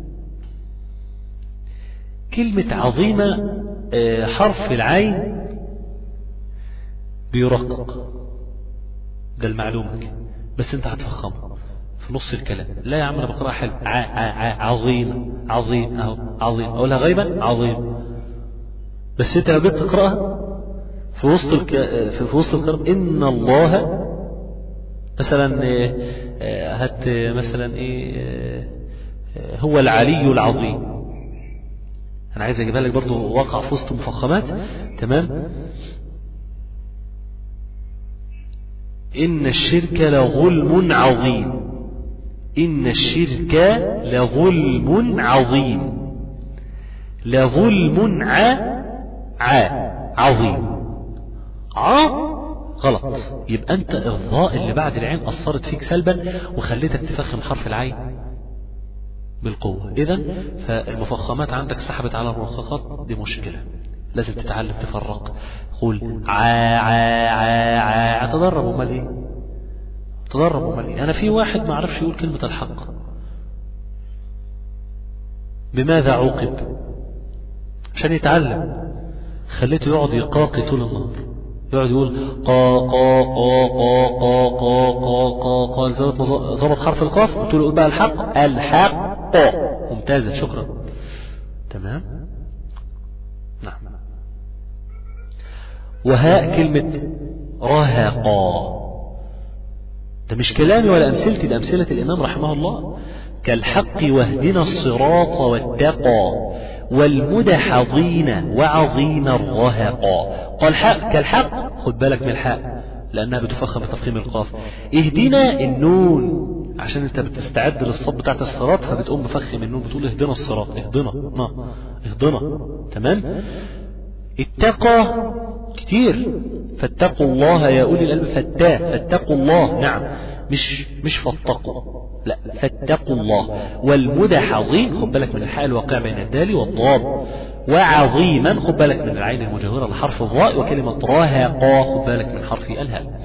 كلمة عظيمة آه، حرف العين بيرقق ده المعلومة بس انت هتفخمه في نص الكلام لا يا عم انا بقراها حلو ع ع ع عظيم عظيم اهو عظيم اقولها غيبا عظيم بس انت لو جيت تقراها في وسط الك... في في وسط القراءة ان الله مثلا آه، آه، هات آه، مثلا ايه آه، آه، هو العلي العظيم انا عايز اجيبها لك برضو واقع في وسط مفخمات تمام ان الشرك لظلم عظيم ان الشرك لظلم عظيم لظلم ع ع عظيم ع غلط يبقى انت الضاء اللي بعد العين اثرت فيك سلبا وخليتك تفخم حرف العين بالقوة إذا فالمفخمات عندك سحبت على المرخصات دي مشكلة لازم تتعلم تفرق قول عا عا عا عا تدرب امال ايه تدرب امال ايه انا في واحد ما عرفش يقول كلمة الحق بماذا عوقب عشان يتعلم خليته يقعد يقاقي طول النهار يقعد يقول قا قا قا قا قا قا قا قا قا ظبط ظبط حرف القاف قلت له قول بقى الحق الحق ممتازة شكرا تمام نعم وهاء كلمة رهقا ده مش كلامي ولا أمثلتي ده أمثلة الإمام رحمه الله كالحق واهدنا الصراط والتقى والمدحضين وعظيم الرهقا قال حق كالحق خد بالك من الحق لأنها بتفخم بتفخيم القاف اهدنا النون عشان انت بتستعد للصوت بتاعت الصراط فبتقوم مفخم النون بتقول اهدنا الصراط اهدنا نا اهدنا تمام اتقى كتير فاتقوا الله يا اولي الالباب فتا فاتقوا الله نعم مش مش فاتقوا لا فاتقوا الله والمدحضين خد بالك من الحاء الواقع بين الدال والضاد وعظيما خد بالك من العين المجاورة لحرف الضاء وكلمة راهقا خد بالك من حرف الهاء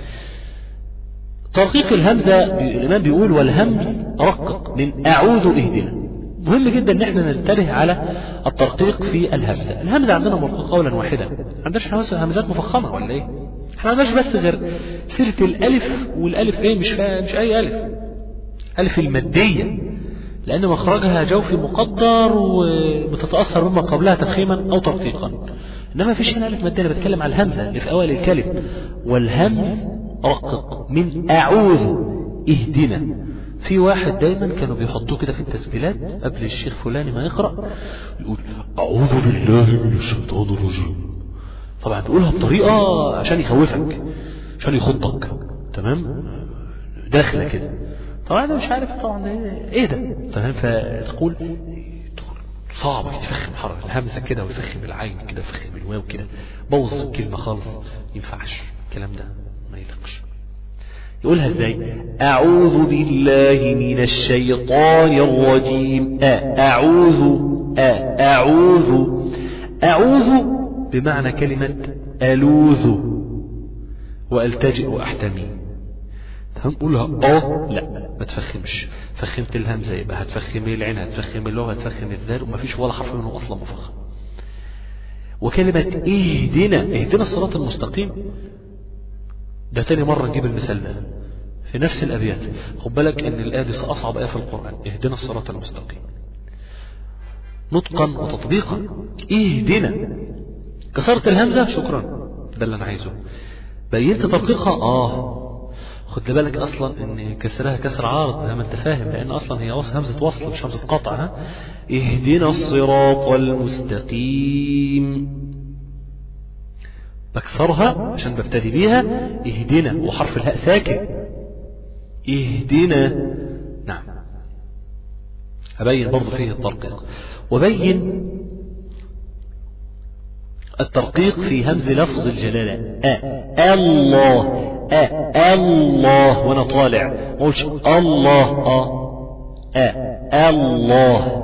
ترقيق الهمزة الإمام بيقول والهمز رقق من أعوذ اهدنا مهم جدا ان احنا ننتبه على الترقيق في الهمزة الهمزة عندنا مرققة قولا واحدا ما عندناش همزات مفخمة ولا ايه احنا ما عندناش بس غير سيرة الالف والالف ايه مش فا... مش اي الف الف المادية لان مخرجها جوفي مقدر وبتتأثر مما قبلها تفخيما او ترقيقا انما فيش هنا الف مادية انا بتكلم على الهمزة اللي في اوائل الكلم والهمز رقق من اعوذ اهدنا في واحد دايما كانوا بيحطوه كده في التسجيلات قبل الشيخ فلاني ما يقرأ يقول أعوذ بالله من الشيطان الرجيم طبعا بيقولها بطريقة عشان يخوفك عشان يخضك تمام داخلة كده طبعا انا مش عارف طبعا ايه ده تمام فتقول صعب يتفخم حرف الهمزة كده ويفخم العين كده ويفخم الواو كده بوظ الكلمة خالص ينفعش الكلام ده ما يلقش يقولها ازاي اعوذ بالله من الشيطان الرجيم اعوذ اعوذ اعوذ بمعنى كلمة الوذ والتجئ واحتمي هنقولها اه لا ما تفخمش فخمت الهمزة يبقى هتفخمي العين هتفخمي اللغة هتفخمي الذال وما فيش ولا حرف منه اصلا مفخم وكلمة اهدنا اهدنا الصراط المستقيم ده تاني مرة نجيب المثال ده في نفس الأبيات خد بالك أن الآية دي أصعب آية في القرآن اهدنا الصراط المستقيم نطقا وتطبيقا اهدنا كسرت الهمزة شكرا ده اللي أنا عايزه بينت تدقيقها آه خد بالك أصلا أن كسرها كسر عارض زي ما أنت فاهم لأن أصلا هي همزة وصل مش همزة قطع ها اهدنا الصراط المستقيم بكسرها عشان ببتدي بيها اهدنا وحرف الهاء ساكن اهدنا نعم أبين برضو فيه الترقيق وبين الترقيق في همز لفظ الجلالة أ الله أ الله وأنا طالع ما قلتش الله أ أ الله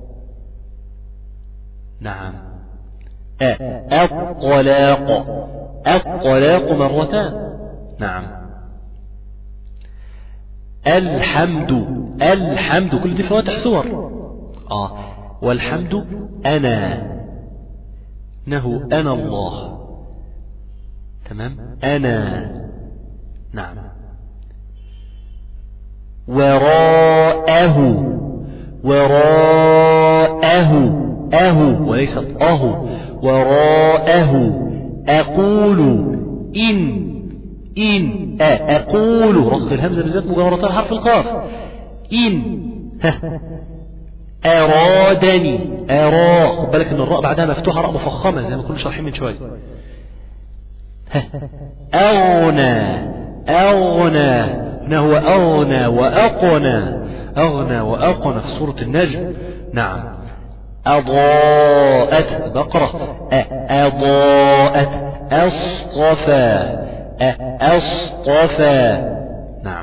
نعم أ الطلاق الطلاق مرتان نعم الحمد الحمد كل دي فواتح صور آه والحمد أنا إنه أنا الله تمام أنا نعم وراءه وراءه أه وليست أه وراءه أقول إن إن أقول رخ الهمزة بالذات مجاورة حرف القاف إن أرادني أرى خد بالك إن الراء بعدها مفتوحة راء مفخمة زي ما كنا شارحين من شوية أغنى أغنى هنا هو أغنى وأقنى أغنى وأقنى في سورة النجم نعم أضاءت بقرة أضاءت أصطفى أصطفى نعم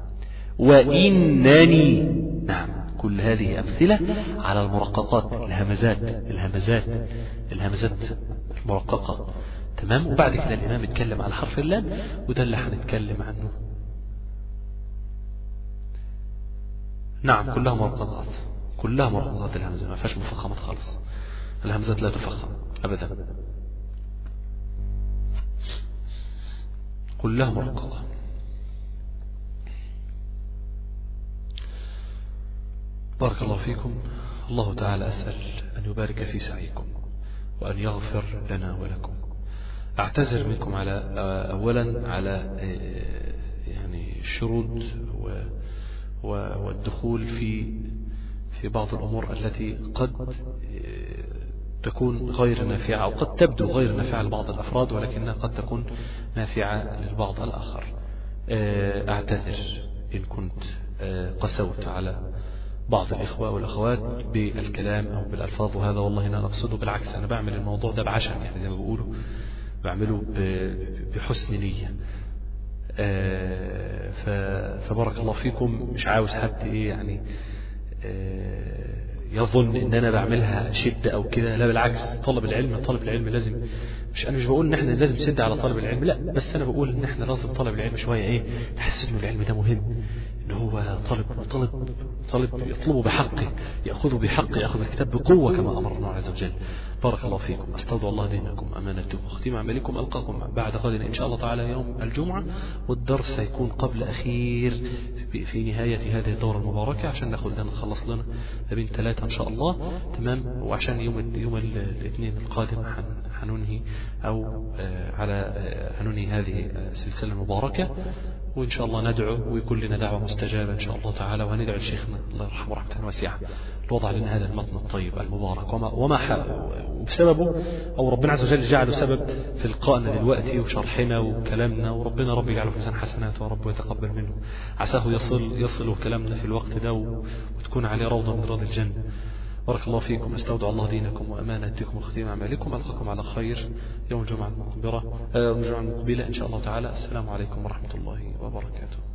وإنني نعم كل هذه أمثلة على المرققات الهمزات الهمزات الهمزات المرققة تمام وبعد كده الإمام اتكلم على حرف اللام وده اللي هنتكلم عنه نعم كلها مرققات كلها مرققات الهمزة ما فيهاش مفخمات خالص الهمزات لا تفخم أبدا كلها مرققة بارك الله فيكم الله تعالى أسأل أن يبارك في سعيكم وأن يغفر لنا ولكم أعتذر منكم على أولا على يعني الشرود والدخول في في بعض الأمور التي قد تكون غير نافعة أو قد تبدو غير نافعة لبعض الأفراد ولكنها قد تكون نافعة للبعض الآخر أعتذر إن كنت قسوت على بعض الإخوة والأخوات بالكلام أو بالألفاظ وهذا والله أنا أقصده بالعكس أنا بعمل الموضوع ده بعشم يعني زي ما بيقولوا بعمله بحسن نية فبارك الله فيكم مش عاوز حد إيه يعني يظن ان انا بعملها شدة او كده لا بالعكس طلب العلم طلب العلم لازم مش انا مش بقول ان احنا لازم نشد على طلب العلم لا بس انا بقول ان احنا لازم طلب العلم شوية ايه تحس انه العلم ده مهم ان هو طالب طالب طالب يطلبه بحقه ياخذه بحقه ياخذ الكتاب بقوه كما امر الله عز وجل بارك الله فيكم استودع الله دينكم امانتكم واختيم عملكم القاكم بعد غد ان شاء الله تعالى يوم الجمعه والدرس هيكون قبل اخير في نهايه هذه الدوره المباركه عشان ناخذ لنا نخلص لنا ما بين ثلاثه ان شاء الله تمام وعشان يوم يوم الاثنين القادم حننهي او على حننهي هذه السلسله المباركه وإن شاء الله ندعو ويكون لنا دعوة مستجابة إن شاء الله تعالى وندعو لشيخنا الله يرحمه رحمة واسعة الوضع لنا هذا المتن الطيب المبارك وما, وما وبسببه أو ربنا عز وجل جعله سبب في لقائنا دلوقتي وشرحنا وكلامنا وربنا رب يجعله في ميزان حسناته ورب يتقبل منه عساه يصل يصل كلامنا في الوقت ده وتكون عليه روضة من رياض الجنة بارك الله فيكم استودع الله دينكم وأمانتكم وختيم أعمالكم ألقاكم على خير يوم الجمعة المقبلة يوم الجمعة المقبلة إن شاء الله تعالى السلام عليكم ورحمة الله وبركاته